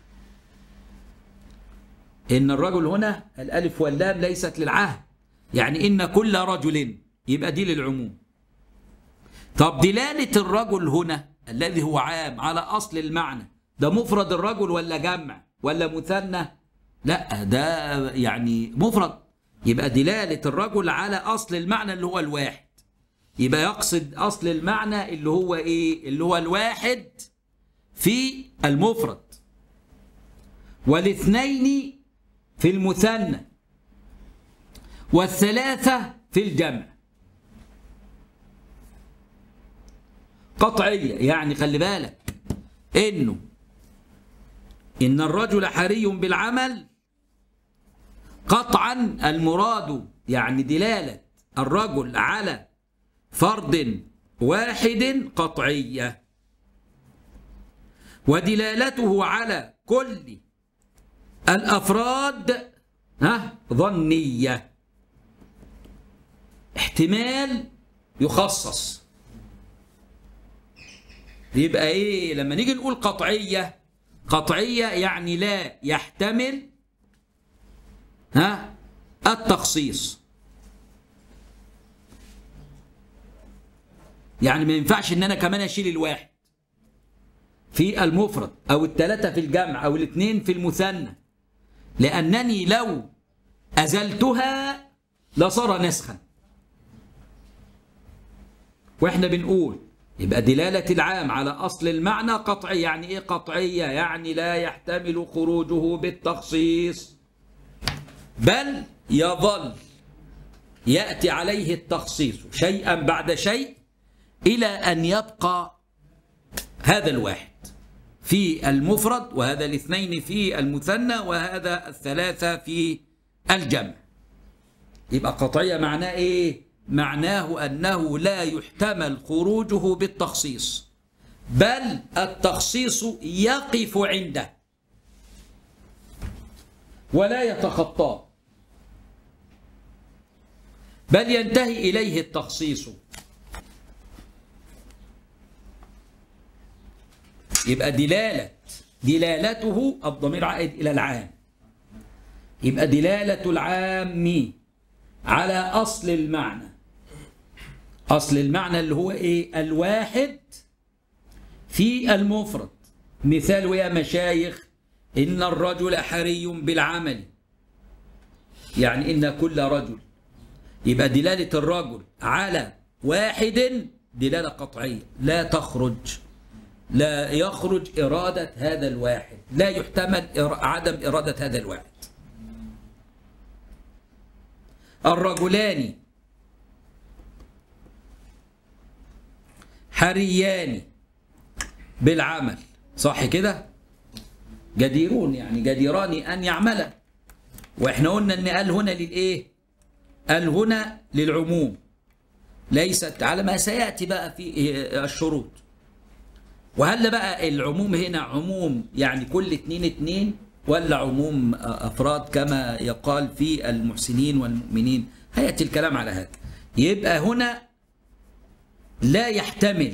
إن الرجل هنا الألف واللام ليست للعهد يعني إن كل رجل يبقى دي للعموم طب دلالة الرجل هنا الذي هو عام على أصل المعنى ده مفرد الرجل ولا جمع ولا مثنى لا ده يعني مفرد يبقى دلالة الرجل على أصل المعنى اللي هو الواحد يبقى يقصد أصل المعنى اللي هو إيه اللي هو الواحد في المفرد والاثنين في المثنى والثلاثة في الجمع قطعية يعني خلي بالك إنه إن الرجل حري بالعمل قطعا المراد يعني دلالة الرجل على فرد واحد قطعية ودلالته على كل الأفراد ها ظنية احتمال يخصص يبقى ايه لما نيجي نقول قطعية قطعية يعني لا يحتمل ها التخصيص يعني ما ينفعش ان انا كمان اشيل الواحد في المفرد او الثلاثة في الجمع او الاثنين في المثنى لانني لو ازلتها لصار نسخا واحنا بنقول يبقى دلالة العام على أصل المعنى قطعي يعني إيه قطعية يعني لا يحتمل خروجه بالتخصيص بل يظل يأتي عليه التخصيص شيئا بعد شيء إلى أن يبقى هذا الواحد في المفرد وهذا الاثنين في المثنى وهذا الثلاثة في الجمع يبقى قطعية معناه إيه؟ معناه أنه لا يحتمل خروجه بالتخصيص بل التخصيص يقف عنده ولا يتخطاه بل ينتهي إليه التخصيص يبقى دلالة دلالته الضمير عائد إلى العام يبقى دلالة العام على أصل المعنى أصل المعنى اللي هو إيه الواحد في المفرد مثال يا مشايخ إن الرجل حري بالعمل يعني إن كل رجل يبقى دلالة الرجل على واحد دلالة قطعية لا تخرج لا يخرج إرادة هذا الواحد لا يحتمل عدم إرادة هذا الواحد الرجلان حريان بالعمل صح كده جديرون يعني جديران أن يعملا وإحنا قلنا أن قال هنا للإيه قال هنا للعموم ليست على ما سيأتي بقى في الشروط وهل بقى العموم هنا عموم يعني كل اتنين اتنين ولا عموم أفراد كما يقال في المحسنين والمؤمنين هيأتي الكلام على هذا يبقى هنا لا يحتمل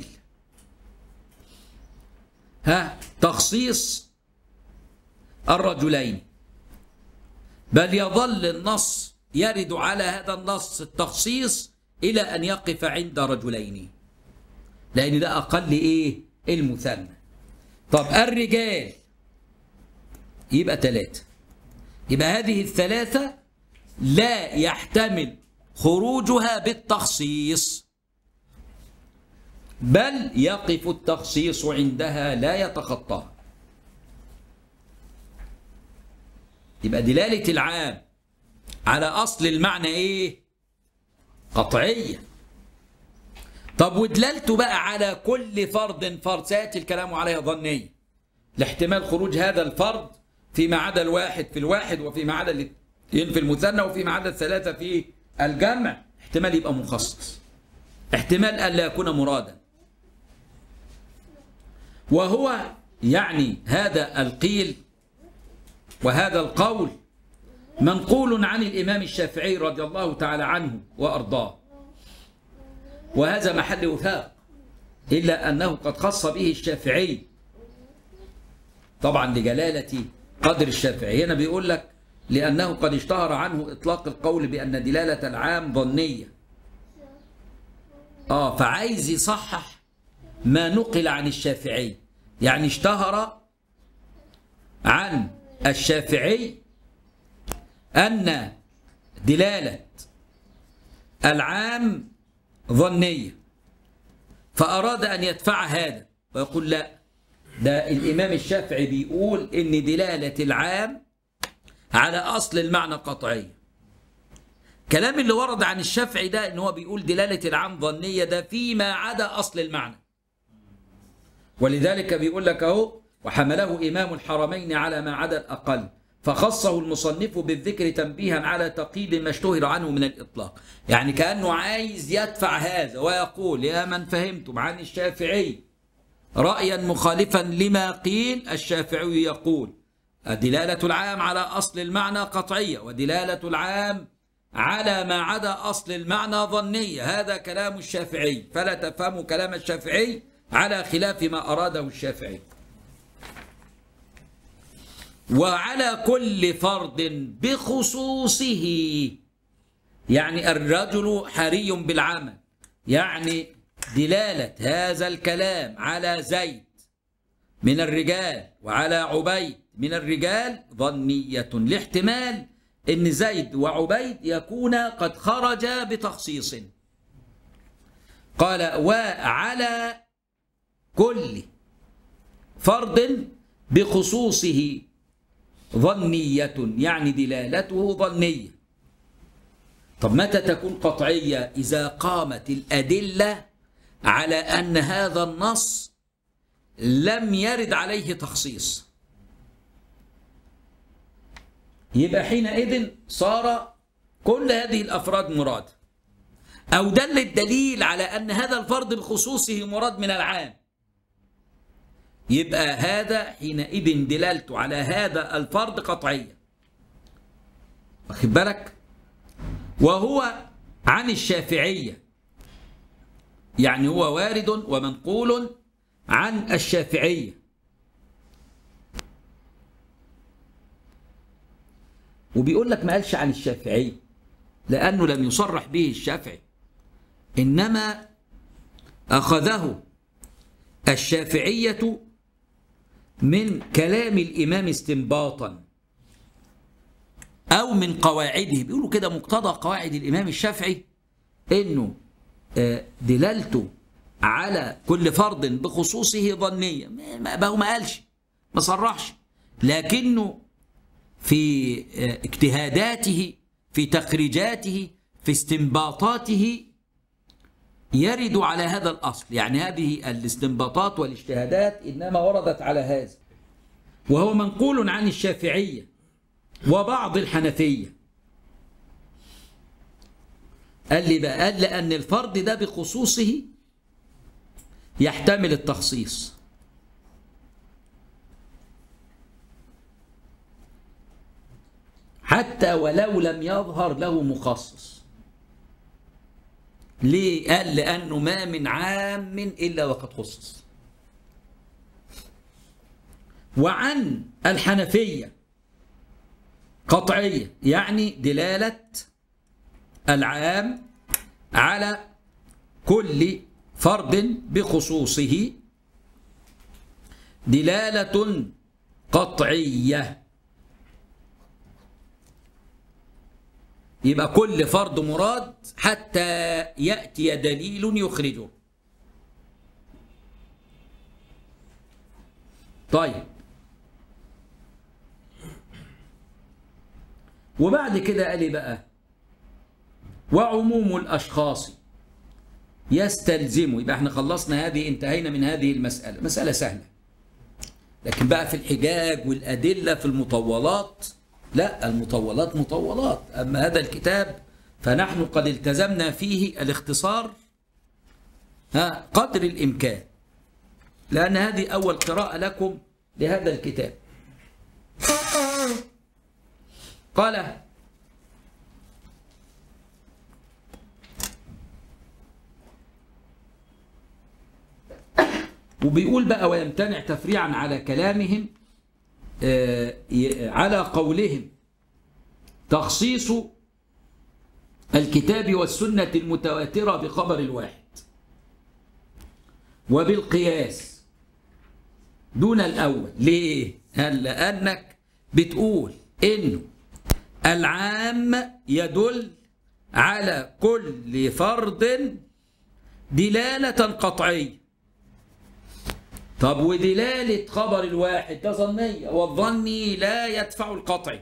ها تخصيص الرجلين بل يظل النص يرد على هذا النص التخصيص إلى أن يقف عند رجلين لأن ده أقل إيه المثنى طب الرجال يبقى ثلاثة يبقى هذه الثلاثة لا يحتمل خروجها بالتخصيص بل يقف التخصيص عندها لا يتخطاها يبقى دلالة العام على أصل المعنى إيه؟ قطعية طب ودلالته بقى على كل فرد فرد سيأتي الكلام عليها ظنية لاحتمال خروج هذا الفرد فيما عدا الواحد في الواحد وفيما عدا الاثنين في المثنى وفيما عدا الثلاثة في الجمع احتمال يبقى مخصص احتمال ألا يكون مرادا وهو يعني هذا القيل وهذا القول منقول عن الإمام الشافعي رضي الله تعالى عنه وأرضاه وهذا محل وفاق إلا أنه قد خص به الشافعي طبعا لجلالة قدر الشافعي هنا بيقول لك لأنه قد اشتهر عنه إطلاق القول بأن دلالة العام ظنية آه فعايز يصحح ما نقل عن الشافعي يعني اشتهر عن الشافعي أن دلالة العام ظنية فأراد أن يدفع هذا ويقول لا ده الإمام الشافعي بيقول إن دلالة العام على أصل المعنى قطعية كلام اللي ورد عن الشافعي ده إن هو بيقول دلالة العام ظنية ده فيما عدا أصل المعنى ولذلك بيقول لك أهو وحمله إمام الحرمين على ما عدا الأقل فخصه المصنف بالذكر تنبيها على تقييد ما اشتهر عنه من الإطلاق يعني كأنه عايز يدفع هذا ويقول يا من فهمتم عن الشافعي رأيا مخالفا لما قيل الشافعي يقول دلالة العام على أصل المعنى قطعية ودلالة العام على ما عدا أصل المعنى ظنية هذا كلام الشافعي فلا تفهموا كلام الشافعي على خلاف ما أراده الشافعي وعلى كل فرد بخصوصه يعني الرجل حري بالعمل يعني دلالة هذا الكلام على زيد من الرجال وعلى عبيد من الرجال ظنية لاحتمال ان زيد وعبيد يكونا قد خرجا بتخصيص قال وعلى كل فرد بخصوصه ظنية يعني دلالته ظنية طب متى تكون قطعية إذا قامت الأدلة على أن هذا النص لم يرد عليه تخصيص يبقى حينئذ صار كل هذه الأفراد مراد أو دل الدليل على أن هذا الفرد بخصوصه مراد من العام يبقى هذا حينئذ دلالته على هذا الفرد قطعية واخد بالك وهو عن الشافعية يعني هو وارد ومنقول عن الشافعية وبيقول لك ما قالش عن الشافعي لأنه لم يصرح به الشافعي إنما أخذه الشافعية من كلام الإمام استنباطا أو من قواعده بيقولوا كده مقتضى قواعد الإمام الشافعي إنه دلالته على كل فرد بخصوصه ظنية ما هو ما قالش ما صرحش لكنه في اجتهاداته في تخريجاته في استنباطاته يرد على هذا الأصل يعني هذه الاستنباطات والاجتهادات إنما وردت على هذا وهو منقول عن الشافعية وبعض الحنفية قال لي بقى قال لأن الفرد ده بخصوصه يحتمل التخصيص حتى ولو لم يظهر له مخصص ليه قال لأنه ما من عام إلا وقد خصص وعن الحنفية قطعية يعني دلالة العام على كل فرد بخصوصه دلالة قطعية يبقى كل فرد مراد حتى يأتي دليل يخرجه طيب وبعد كده قال لي بقى وعموم الأشخاص يستلزم يبقى احنا خلصنا هذه انتهينا من هذه المسألة مسألة سهلة لكن بقى في الحجاج والأدلة في المطولات لا المطولات مطولات أما هذا الكتاب فنحن قد التزمنا فيه الاختصار ها قدر الإمكان لأن هذه أول قراءة لكم لهذا الكتاب قال وبيقول بقى ويمتنع تفريعا على كلامهم على قولهم تخصيص الكتاب والسنة المتواترة بخبر الواحد وبالقياس دون الأول ليه؟ هل لأنك بتقول إنه العام يدل على كل فرد دلالة قطعية طب ودلالة خبر الواحد ده ظنية والظني لا يدفع القطعي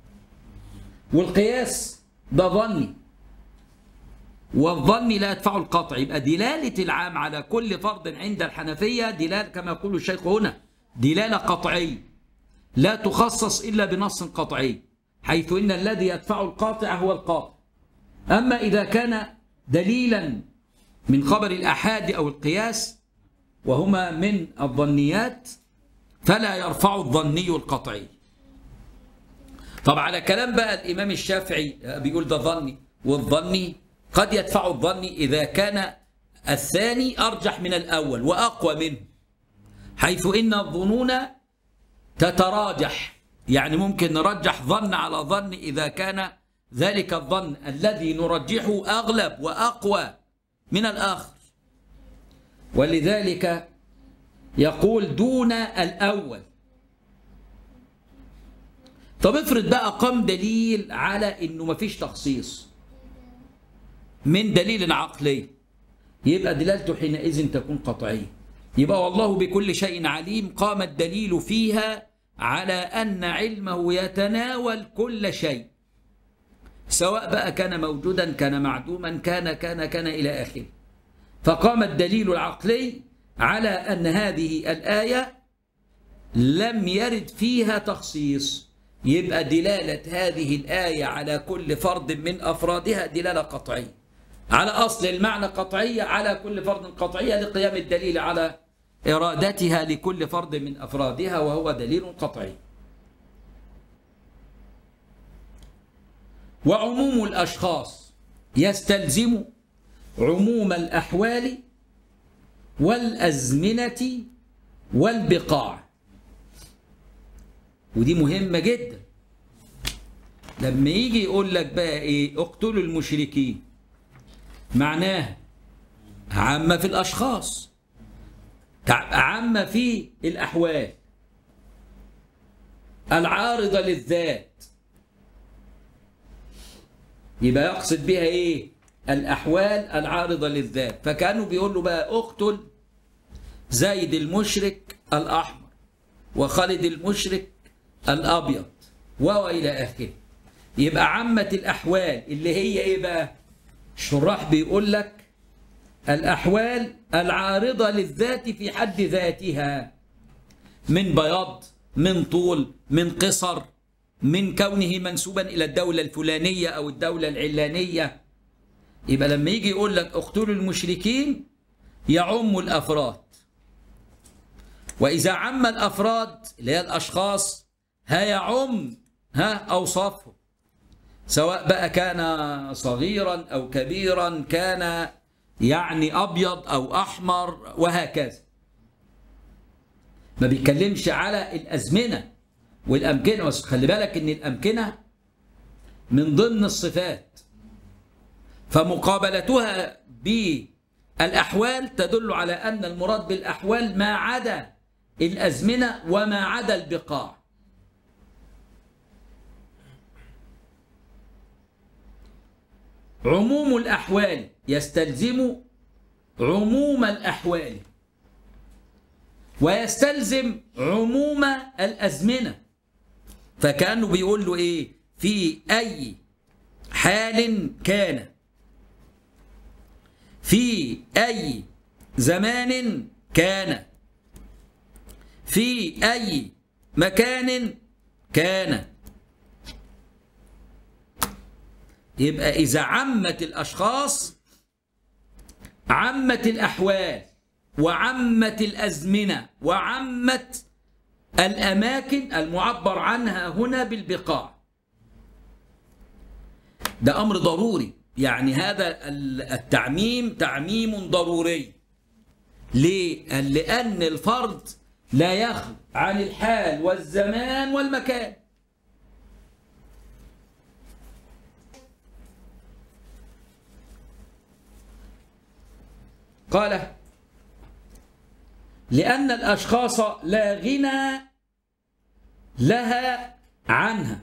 والقياس ده ظني والظن لا يدفع القطع يبقى دلالة العام على كل فرض عند الحنفية دلالة كما يقول الشيخ هنا دلالة قطعية لا تخصص إلا بنص قطعي حيث إن الذي يدفع القاطع هو القاطع أما إذا كان دليلا من خبر الأحاد أو القياس وهما من الظنيات فلا يرفع الظني القطعي طب على كلام بقى الإمام الشافعي بيقول ده ظني والظني قد يدفع الظني إذا كان الثاني أرجح من الأول وأقوى منه حيث إن الظنون تتراجح يعني ممكن نرجح ظن على ظن إذا كان ذلك الظن الذي نرجحه أغلب وأقوى من الآخر ولذلك يقول دون الأول طب افرض بقى قام دليل على انه مفيش تخصيص من دليل عقلي يبقى دلالته حينئذ تكون قطعيه يبقى والله بكل شيء عليم قام الدليل فيها على ان علمه يتناول كل شيء سواء بقى كان موجودا كان معدوما كان كان كان الى اخره فقام الدليل العقلي على ان هذه الايه لم يرد فيها تخصيص يبقى دلاله هذه الايه على كل فرد من افرادها دلاله قطعيه على اصل المعنى قطعيه على كل فرد قطعيه لقيام الدليل على ارادتها لكل فرد من افرادها وهو دليل قطعي وعموم الاشخاص يستلزم عموم الأحوال والأزمنة والبقاع ودي مهمة جدا لما يجي يقول لك بقى ايه اقتلوا المشركين معناها عامة في الأشخاص عامة في الأحوال العارضة للذات يبقى يقصد بها ايه الأحوال العارضة للذات فكانوا بيقول له بقى اقتل زيد المشرك الأحمر وخالد المشرك الأبيض وإلى آخره يبقى عامة الأحوال اللي هي إيه بقى الشراح بيقول لك الأحوال العارضة للذات في حد ذاتها من بياض من طول من قصر من كونه منسوبا إلى الدولة الفلانية أو الدولة العلانية يبقى لما يجي يقول لك اقتلوا المشركين يعم الافراد واذا عم الافراد اللي هي الاشخاص هيعم ها اوصافهم سواء بقى كان صغيرا او كبيرا كان يعني ابيض او احمر وهكذا ما بيتكلمش على الازمنه والامكنه بس خلي بالك ان الامكنه من ضمن الصفات فمقابلتها بالأحوال تدل على أن المراد بالأحوال ما عدا الأزمنة وما عدا البقاع عموم الأحوال يستلزم عموم الأحوال ويستلزم عموم الأزمنة فكأنه بيقول له إيه في أي حال كان في أي زمان كان في أي مكان كان يبقى إذا عمت الأشخاص عمت الأحوال وعمت الأزمنة وعمت الأماكن المعبر عنها هنا بالبقاع ده أمر ضروري يعني هذا التعميم تعميم ضروري ليه؟ لأن الفرد لا يخلو عن الحال والزمان والمكان قال لأن الأشخاص لا غنى لها عنها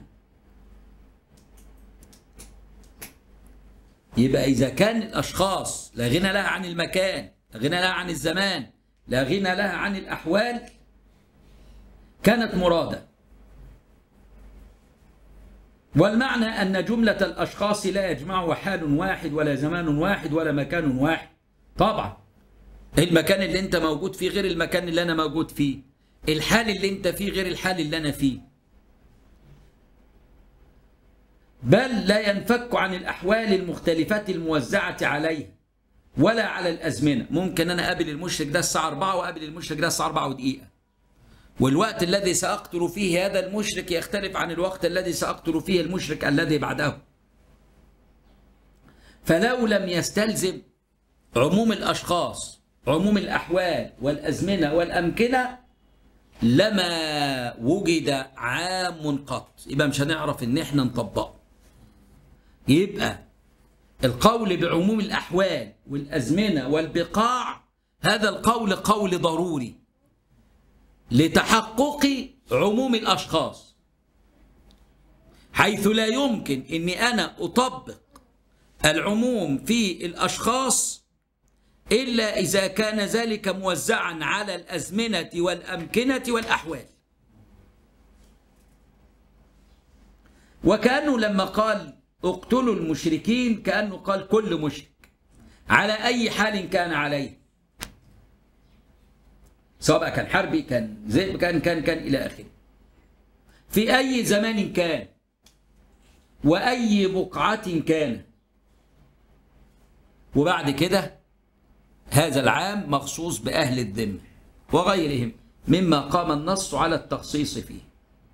يبقى إذا كان الأشخاص لا غنى لها عن المكان لا غنى لها عن الزمان لا غنى لها عن الأحوال كانت مرادة والمعنى أن جملة الأشخاص لا يجمعها حال واحد ولا زمان واحد ولا مكان واحد طبعا المكان اللي انت موجود فيه غير المكان اللي انا موجود فيه الحال اللي انت فيه غير الحال اللي انا فيه بل لا ينفك عن الأحوال المختلفة الموزعة عليه ولا على الأزمنة ممكن أنا أقابل المشرك ده الساعة 4 وأقابل المشرك ده الساعة 4 ودقيقة والوقت الذي سأقتل فيه هذا المشرك يختلف عن الوقت الذي سأقتل فيه المشرك الذي بعده فلو لم يستلزم عموم الأشخاص عموم الأحوال والأزمنة والأمكنة لما وجد عام قط يبقى مش هنعرف ان احنا نطبقه يبقى القول بعموم الأحوال والأزمنة والبقاع هذا القول قول ضروري لتحقق عموم الأشخاص حيث لا يمكن أني أنا أطبق العموم في الأشخاص إلا إذا كان ذلك موزعا على الأزمنة والأمكنة والأحوال وكأنه لما قال اقتلوا المشركين كأنه قال كل مشرك على أي حال كان عليه سواء بقى كان حربي كان ذئب كان كان كان إلى آخره في أي زمان كان وأي بقعة كان وبعد كده هذا العام مخصوص بأهل الذمة وغيرهم مما قام النص على التخصيص فيه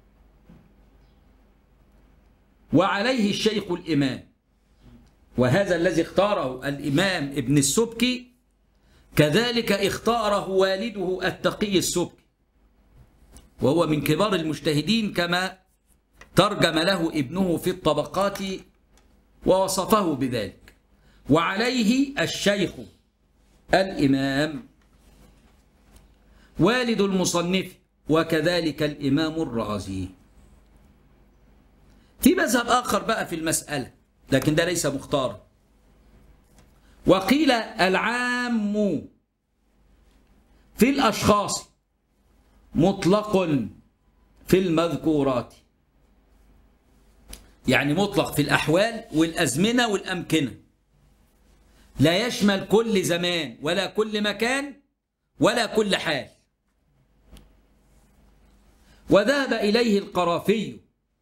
وعليه الشيخ الإمام وهذا الذي اختاره الإمام ابن السبكي كذلك اختاره والده التقي السبكي وهو من كبار المجتهدين كما ترجم له ابنه في الطبقات ووصفه بذلك وعليه الشيخ الإمام والد المصنف وكذلك الإمام الرازي في مذهب آخر بقى في المسألة لكن ده ليس مختار وقيل العام في الأشخاص مطلق في المذكورات يعني مطلق في الأحوال والأزمنة والأمكنة لا يشمل كل زمان ولا كل مكان ولا كل حال وذهب إليه القرافي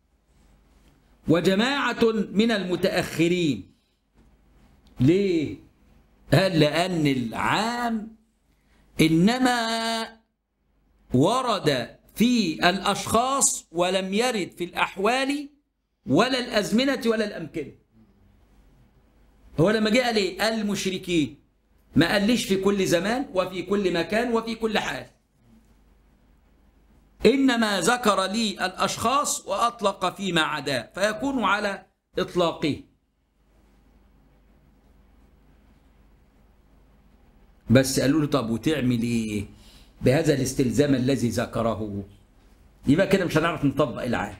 وجماعة من المتأخرين ليه؟ قال لأن العام إنما ورد في الأشخاص ولم يرد في الأحوال ولا الأزمنة ولا الأمكنة هو لما جه قال ايه المشركين ما قاليش في كل زمان وفي كل مكان وفي كل حال إنما ذكر لي الأشخاص وأطلق فيما عداه فيكون على إطلاقه بس قالوا له طب وتعمل إيه بهذا الاستلزام الذي ذكره يبقى كده مش هنعرف نطبق العام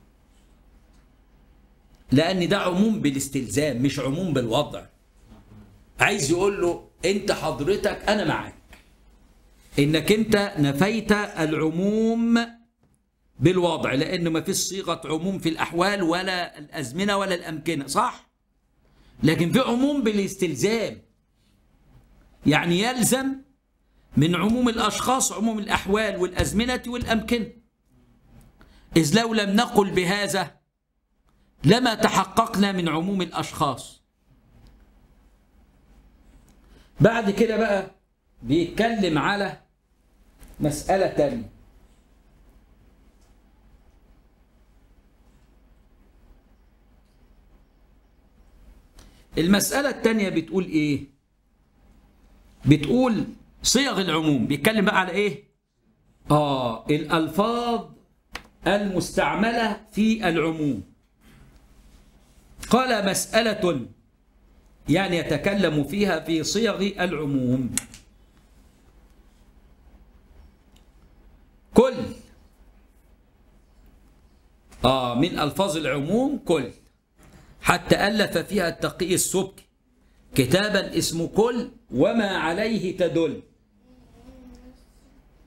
لأن ده عموم بالاستلزام مش عموم بالوضع عايز يقول له أنت حضرتك أنا معاك انك انت نفيت العموم بالوضع لانه ما فيش صيغه عموم في الاحوال ولا الازمنه ولا الامكنه صح لكن في عموم بالاستلزام يعني يلزم من عموم الاشخاص عموم الاحوال والازمنه والامكنه اذ لو لم نقل بهذا لما تحققنا من عموم الاشخاص بعد كده بقى بيتكلم على مسألة تانية المسألة التانية بتقول إيه؟ بتقول صيغ العموم بيتكلم بقى على إيه؟ آه الألفاظ المستعملة في العموم قال مسألة يعني يتكلم فيها في صيغ العموم كل آه من ألفاظ العموم كل حتى ألف فيها التقي السبكي كتابا اسمه كل وما عليه تدل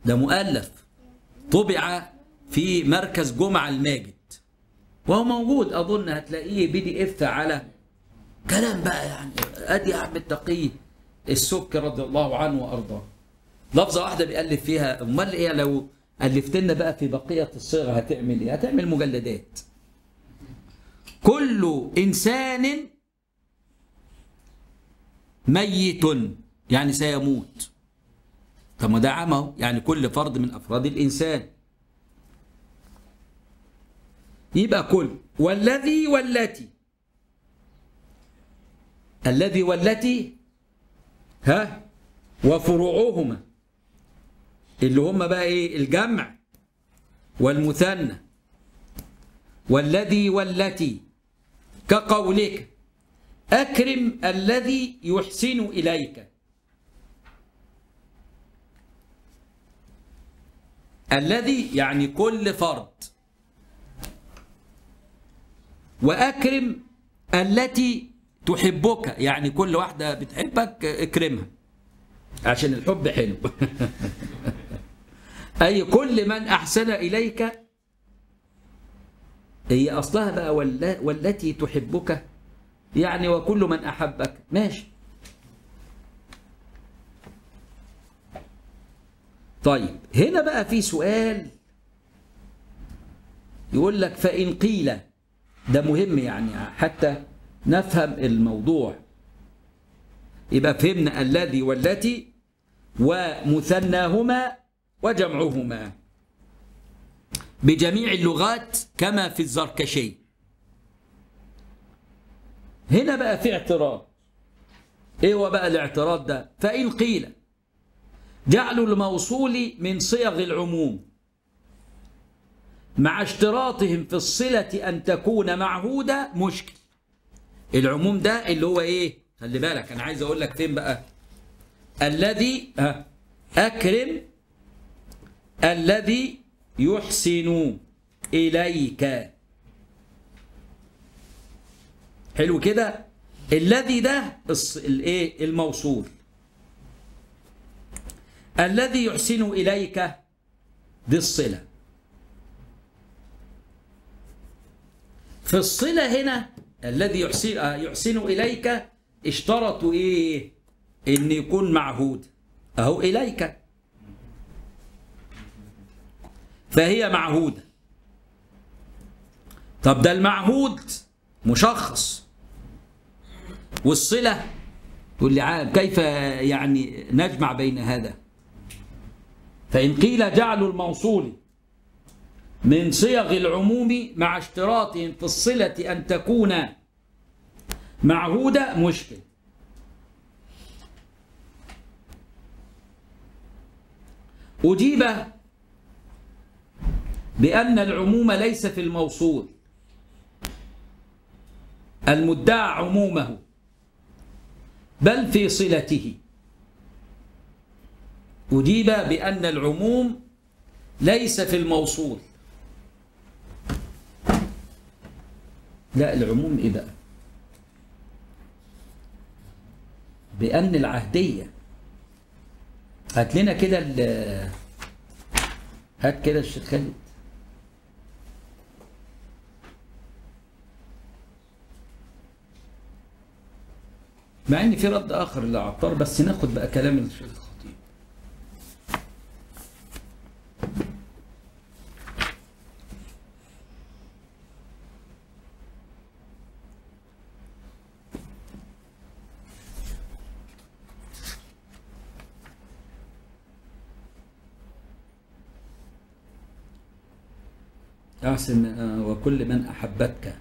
ده مؤلف طبع في مركز جمعة الماجد وهو موجود أظن هتلاقيه بي دي إف على كلام بقى يعني أدي عم التقي السك رضي الله عنه وأرضاه لفظة واحدة بيألف فيها أمال إيه لو ألفت لنا بقى في بقية الصيغة هتعمل إيه؟ هتعمل مجلدات كل إنسان ميت يعني سيموت طب ما ده عمه يعني كل فرد من أفراد الإنسان يبقى كل والذي والتي الذي والتي ها وفروعهما اللي هم بقى ايه الجمع والمثنى والذي والتي كقولك أكرم الذي يحسن إليك الذي يعني كل فرد وأكرم التي تحبك يعني كل واحدة بتحبك اكرمها عشان الحب حلو أي كل من أحسن إليك هي أصلها بقى والتي تحبك يعني وكل من أحبك ماشي طيب هنا بقى في سؤال يقول لك فإن قيل ده مهم يعني حتى نفهم الموضوع يبقى فهمنا الذي والتي ومثناهما وجمعهما بجميع اللغات كما في الزركشي هنا بقى في اعتراض ايه هو بقى الاعتراض ده فإن قيل جعل الموصول من صيغ العموم مع اشتراطهم في الصلة أن تكون معهودة مشكل العموم ده اللي هو ايه خلي بالك انا عايز اقول لك فين بقى الذي اكرم الذي يحسن اليك حلو كده الذي ده الايه الموصول الذي يحسن اليك دي الصله في الصله هنا الذي يحسن يحسن اليك اشترطوا ايه ان يكون معهود اهو اليك فهي معهوده طب ده المعهود مشخص والصله تقول لي عام كيف يعني نجمع بين هذا فان قيل جعل الموصول من صيغ العموم مع اشتراطهم في الصله ان تكون معهودة مشكل أجيب بأن العموم ليس في الموصول المدعى عمومه بل في صلته أجيب بأن العموم ليس في الموصول لا العموم إيه بقى بأن العهدية هات لنا كده هات كده الشيخ خالد مع ان في رد اخر للعطار بس ناخد بقى كلام الشيخ الخطيب أحسن وكل من أحبتك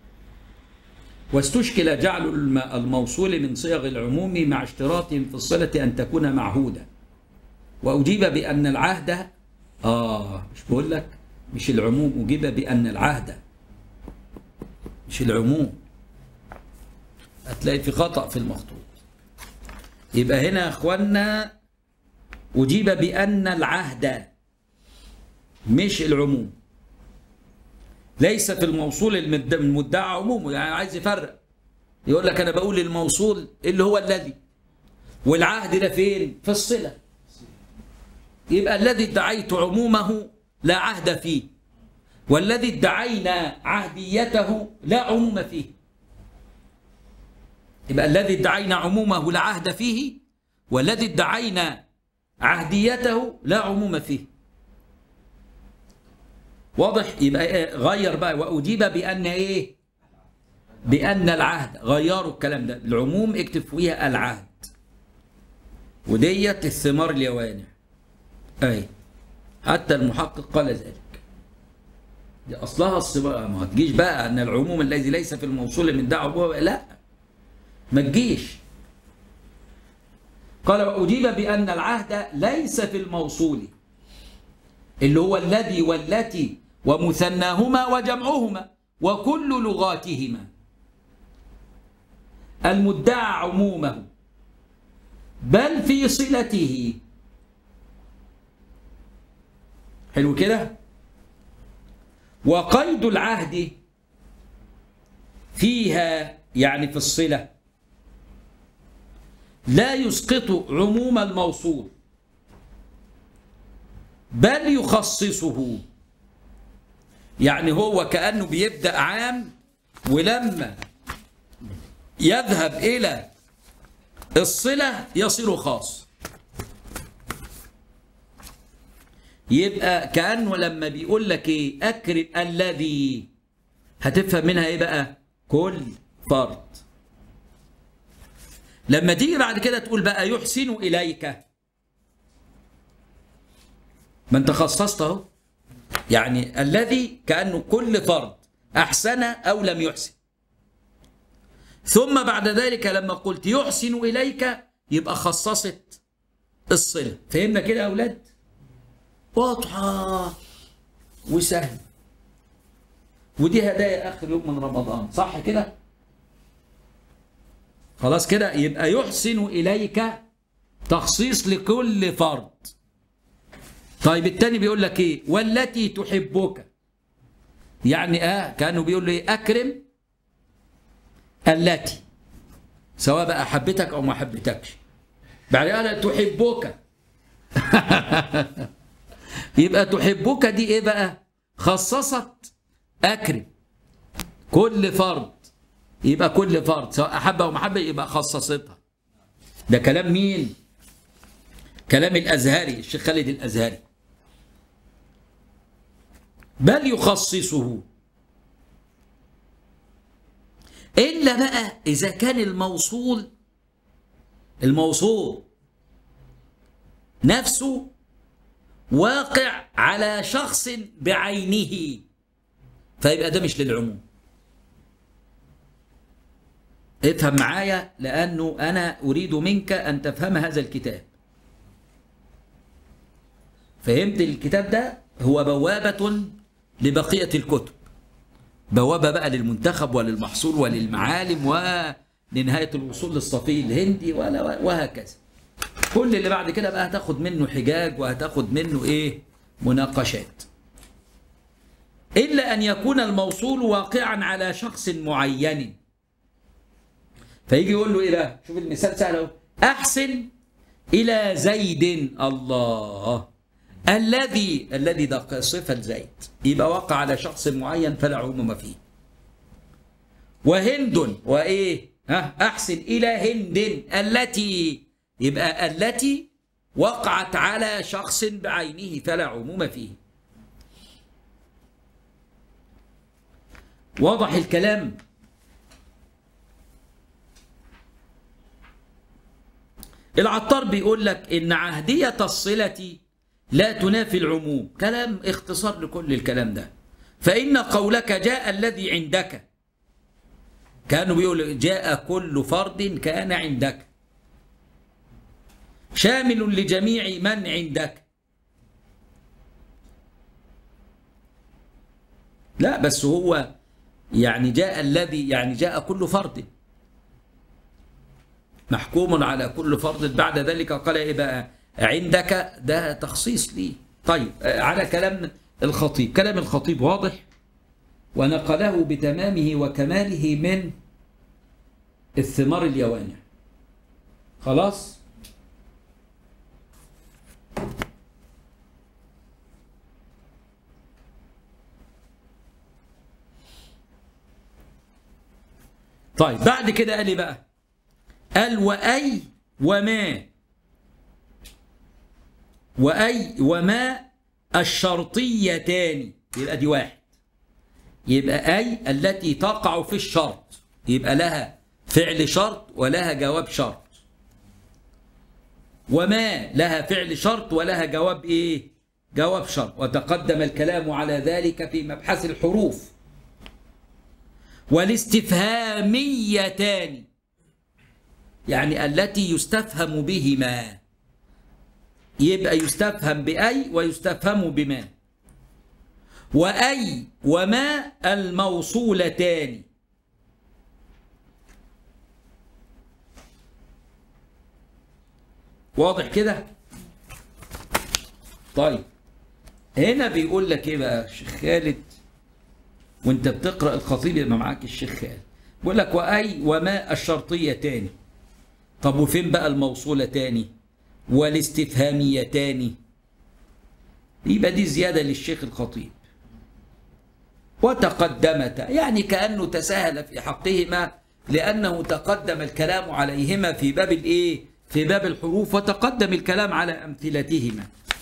واستشكل جعل الموصول من صيغ العموم مع اشتراط في الصلة أن تكون معهودة وأجيب بأن العهد آه مش بقول لك مش العموم أجيب بأن العهد مش العموم هتلاقي في خطأ في المخطوط يبقى هنا يا اخوانا أجيب بأن العهد مش العموم ليس في الموصول المدعى عمومه يعني عايز يفرق يقول لك انا بقول الموصول اللي هو الذي والعهد ده فين في الصله يبقى الذي ادعيت عمومه لا عهد فيه والذي ادعينا عهديته لا عموم فيه يبقى الذي ادعينا عمومه لا عهد فيه والذي ادعينا عهديته لا عموم فيه واضح يبقى إيه؟ غير بقى وأجيب بأن إيه بأن العهد غيروا الكلام ده العموم اكتب فيها العهد وديت الثمار اليوانع أي حتى المحقق قال ذلك دي أصلها الصبا ما تجيش بقى أن العموم الذي ليس في الموصول من دعوة لا ما تجيش قال وأجيب بأن العهد ليس في الموصول اللي هو الذي والتي ومثناهما وجمعهما وكل لغاتهما المدعى عمومه بل في صلته حلو كده وقيد العهد فيها يعني في الصلة لا يسقط عموم الموصول بل يخصصه يعني هو كأنه بيبدأ عام ولما يذهب إلى الصلة يصير خاص يبقى كأنه لما بيقول لك ايه أكرم الذي هتفهم منها ايه بقى كل فرد لما تيجي بعد كده تقول بقى يحسن إليك ما انت خصصت اهو يعني الذي كأنه كل فرد أحسن أو لم يحسن ثم بعد ذلك لما قلت يحسن إليك يبقى خصصت الصلة فهمنا كده يا أولاد واضحة وسهل ودي هدايا آخر يوم من رمضان صح كده خلاص كده يبقى يحسن إليك تخصيص لكل فرد طيب التاني بيقول لك ايه والتي تحبك يعني اه كانه بيقول له ايه اكرم التي سواء بقى حبتك او ما حبتكش بعد قال تحبك يبقى تحبك دي ايه بقى خصصت اكرم كل فرد يبقى كل فرد سواء احب او ما حب يبقى خصصتها ده كلام مين كلام الازهري الشيخ خالد الازهري بل يخصصه إلا بقى إذا كان الموصول الموصول نفسه واقع على شخص بعينه فيبقى ده مش للعموم افهم معايا لأنه أنا أريد منك أن تفهم هذا الكتاب فهمت الكتاب ده هو بوابة لبقية الكتب بوابة بقى للمنتخب وللمحصول وللمعالم ولنهاية الوصول للصفي الهندي وهكذا كل اللي بعد كده بقى هتاخد منه حجاج وهتاخد منه ايه مناقشات إلا أن يكون الموصول واقعا على شخص معين فيجي يقول له إيه بقى شوف المثال سهل اهو أحسن إلى زيد الله الذي الذي ده صفة زيد يبقى وقع على شخص معين فلا عموم فيه وهند وإيه ها أحسن إلى هند التي يبقى التي وقعت على شخص بعينه فلا عموم فيه واضح الكلام العطار بيقول لك إن عهدية الصلة لا تنافي العموم كلام اختصار لكل الكلام ده فإن قولك جاء الذي عندك كانوا بيقول جاء كل فرد كان عندك شامل لجميع من عندك لا بس هو يعني جاء الذي يعني جاء كل فرد محكوم على كل فرد بعد ذلك قال ايه بقى عندك ده تخصيص ليه طيب على كلام الخطيب كلام الخطيب واضح ونقله بتمامه وكماله من الثمار طيب بعد كده قال ايه بقى قال وأي وما وأي وما الشرطيتان يبقى دي واحد يبقى أي التي تقع في الشرط يبقى لها فعل شرط ولها جواب شرط وما لها فعل شرط ولها جواب ايه جواب شرط وتقدم الكلام على ذلك في مبحث الحروف والاستفهاميتان يعني التي يستفهم بهما يبقى يستفهم بأي ويستفهم بما وأي وما الموصولتان واضح كده طيب هنا بيقول لك ايه بقى الشيخ خالد وانت بتقرا الخطيب يبقى معاك الشيخ خالد بيقول لك واي وما الشرطيتان طب وفين بقى الموصولتان والاستفهاميتان يبقى دي زياده للشيخ الخطيب وتقدمتا يعني كانه تساهل في حقهما لانه تقدم الكلام عليهما في باب الايه في باب الحروف وتقدم الكلام على امثلتهما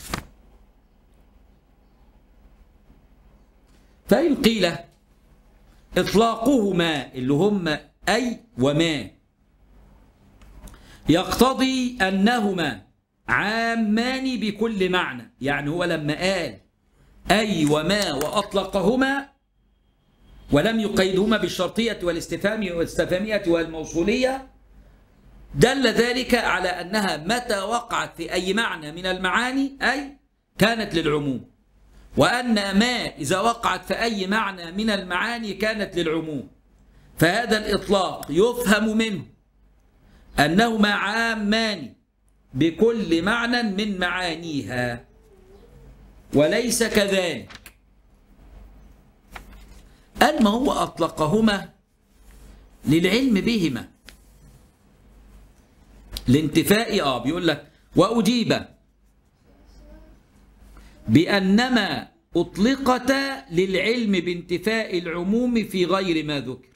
فإن قيل إطلاقهما اللي هم أي وما يقتضي أنهما عامان بكل معنى يعني هو لما قال أي وما وأطلقهما ولم يقيدهما بالشرطية والاستفهام والاستفهامية والموصولية دل ذلك على أنها متى وقعت في أي معنى من المعاني أي كانت للعموم وأن ما إذا وقعت في أي معنى من المعاني كانت للعموم فهذا الإطلاق يفهم منه أنهما عامان بكل معنى من معانيها وليس كذلك أما هو أطلقهما للعلم بهما لانتفاء آه بيقول لك وأجيب بأنما أطلقتا للعلم بانتفاء العموم في غير ما ذكر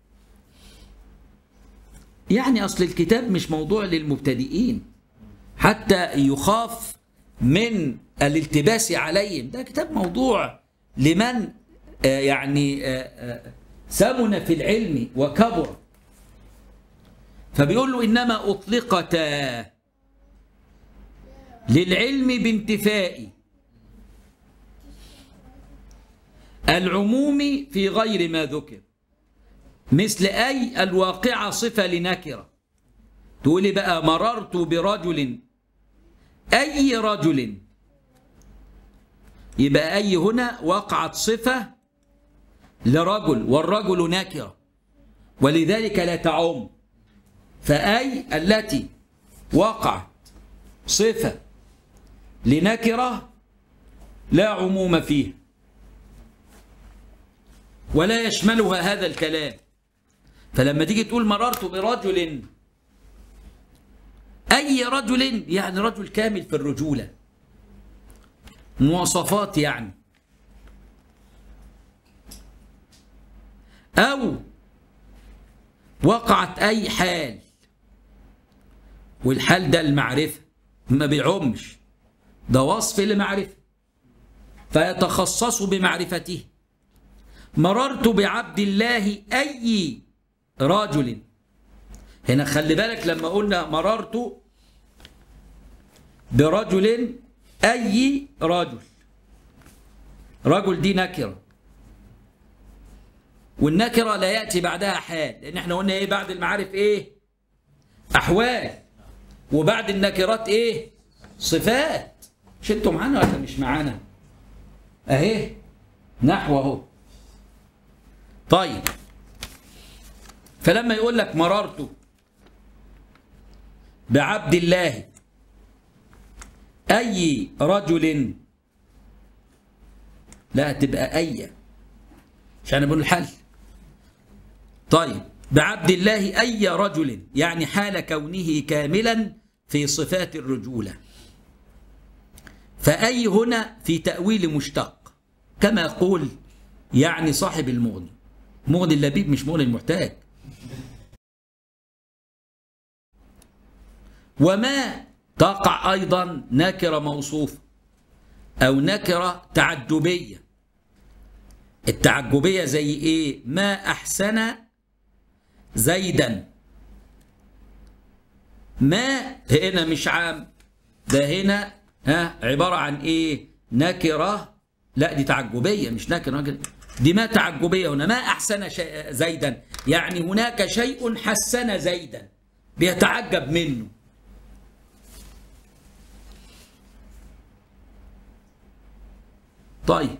يعني أصل الكتاب مش موضوع للمبتدئين حتى يخاف من الالتباس عليهم ده كتاب موضوع لمن آه يعني آه آه سمن في العلم وكبر فبيقول له إنما أطلقتا للعلم بانتفاء العموم في غير ما ذكر مثل أي الواقعة صفة لنكرة تقولي بقى مررت برجل أي رجل يبقى أي هنا وقعت صفة لرجل والرجل نكرة ولذلك لا تعم فأي التي وقعت صفة لنكرة لا عموم فيها ولا يشملها هذا الكلام فلما تيجي تقول مررت برجل أي رجل يعني رجل كامل في الرجولة مواصفات يعني أو وقعت أي حال والحال ده المعرفة ما بيعمش ده وصف لمعرفة فيتخصص بمعرفته مررت بعبد الله أي رجل هنا خلي بالك لما قلنا مررت برجل أي رجل رجل دي نكرة والنكرة لا يأتي بعدها حال لأن احنا قلنا إيه بعد المعارف إيه أحوال وبعد النكرات إيه صفات مش انتوا معانا ولا مش معانا أهي نحو أهو طيب فلما يقول لك مررت بعبد الله أي رجل لا تبقى أي عشان بقول الحل طيب بعبد الله أي رجل يعني حال كونه كاملا في صفات الرجولة فأي هنا في تأويل مشتق كما يقول يعني صاحب المغني مغني اللبيب مش مغني المحتاج وما تقع أيضا نكرة موصوفة أو نكرة تعجبية التعجبية زي إيه ما أحسن زيدا ما هنا مش عام ده هنا ها عبارة عن إيه نكرة لا دي تعجبية مش نكرة نكرة. دي ما تعجبية هنا ما أحسن شيء زيدا يعني هناك شيء حسن زيدا بيتعجب منه طيب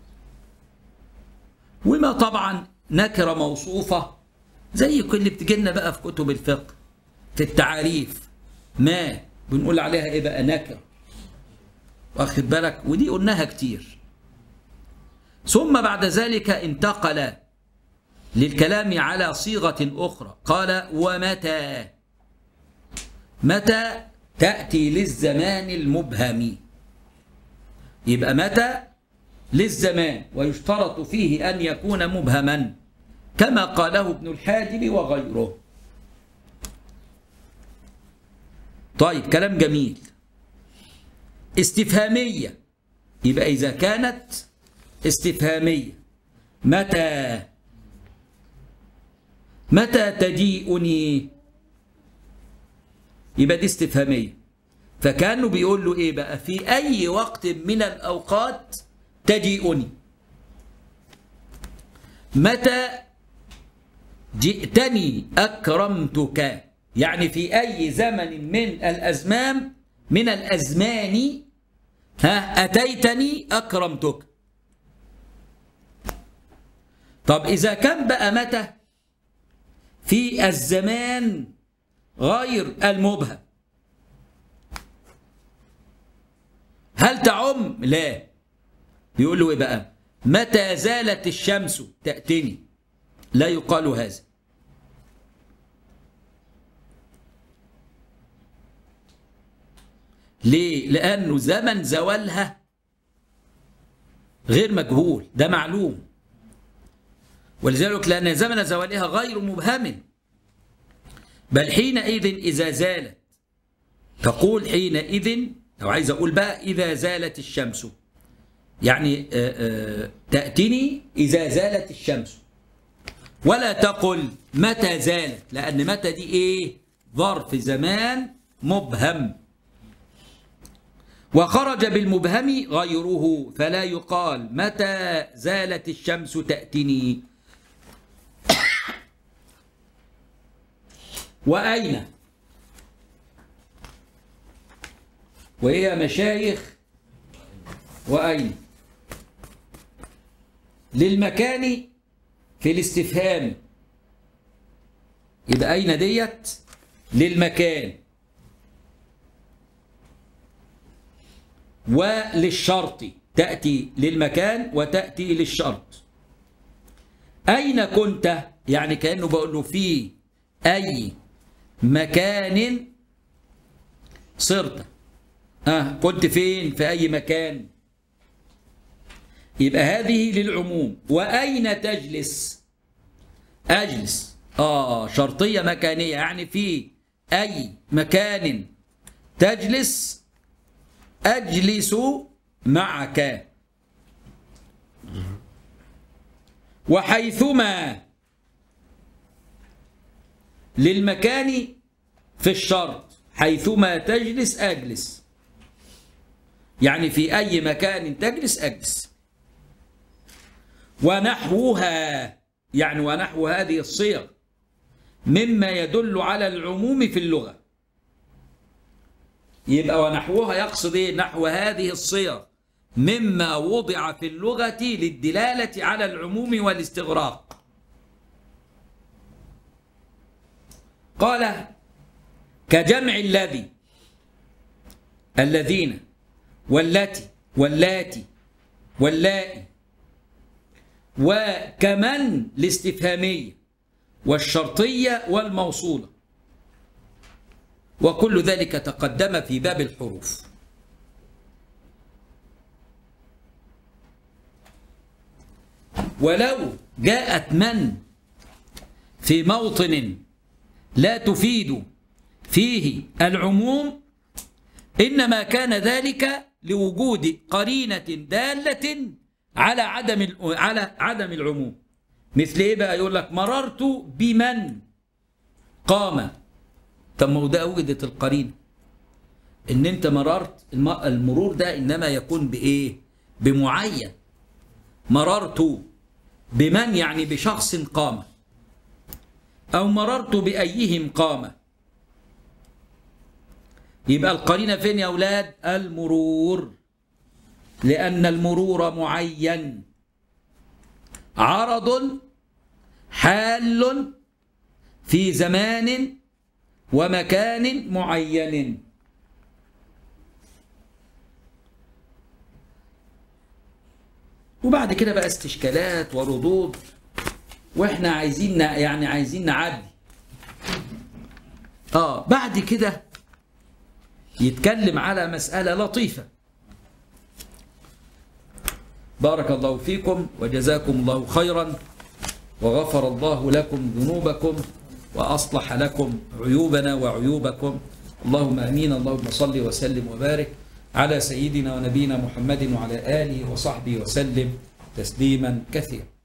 وما طبعا نكرة موصوفة زي كل اللي بتجي لنا بقى في كتب الفقه في التعاريف ما بنقول عليها ايه بقى نكرة واخد بالك ودي قلناها كتير ثم بعد ذلك انتقل للكلام على صيغة أخرى قال ومتى متى تأتي للزمان المبهم يبقى متى للزمان ويشترط فيه أن يكون مبهما كما قاله ابن الحاجب وغيره طيب كلام جميل استفهامية يبقى إذا كانت استفهامية متى متى تجيئني يبقى دي استفهامية فكانه بيقول له ايه بقى في اي وقت من الاوقات تجيئني متى جئتني اكرمتك يعني في اي زمن من الازمان من الازمان ها اتيتني اكرمتك طب اذا كان بقى متى في الزمان غير المبهم هل تعم لا بيقول له ايه بقى متى زالت الشمس تأتني لا يقال هذا ليه لأنه زمن زوالها غير مجهول ده معلوم ولذلك لأن زمن زوالها غير مبهم بل حينئذ إذا زالت تقول حينئذ لو عايز أقول بقى إذا زالت الشمس يعني آآ آآ تأتني إذا زالت الشمس ولا تقل متى زالت لأن متى دي إيه ظرف زمان مبهم وخرج بالمبهم غيره فلا يقال متى زالت الشمس تأتني وأين وهي مشايخ وأين للمكان في الاستفهام يبقى أين ديت للمكان وللشرط تأتي للمكان وتأتي للشرط أين كنت يعني كأنه بقول له في أي مكان صرت آه كنت فين في أي مكان يبقى هذه للعموم وأين تجلس أجلس آه شرطية مكانية يعني في أي مكان تجلس أجلس معك وحيثما للمكان في الشرط حيثما تجلس أجلس يعني في أي مكان تجلس أجلس ونحوها يعني ونحو هذه الصيغ مما يدل على العموم في اللغة يبقى ونحوها يقصد ايه نحو هذه الصيغ مما وضع في اللغة للدلالة على العموم والاستغراق قال كجمع الذي الذين والتي واللاتي واللائي وكمن الاستفهامية والشرطية والموصولة وكل ذلك تقدم في باب الحروف ولو جاءت من في موطن لا تفيد فيه العموم إنما كان ذلك لوجود قرينة دالة على عدم على عدم العموم مثل ايه بقى يقول لك مررت بمن قام طب ما هو ده وجدت القرينه ان انت مررت المرور ده انما يكون بايه بمعين مررت بمن يعني بشخص قام او مررت بايهم قام يبقى القرينه فين يا اولاد المرور لان المرور معين عرض حال في زمان ومكان معين وبعد كده بقى استشكالات وردود واحنا عايزين يعني عايزين نعدي اه بعد كده يتكلم على مسألة لطيفة بارك الله فيكم وجزاكم الله خيرا وغفر الله لكم ذنوبكم وأصلح لكم عيوبنا وعيوبكم اللهم أمين اللهم صل وسلم وبارك على سيدنا ونبينا محمد وعلى آله وصحبه وسلم تسليما كثيرا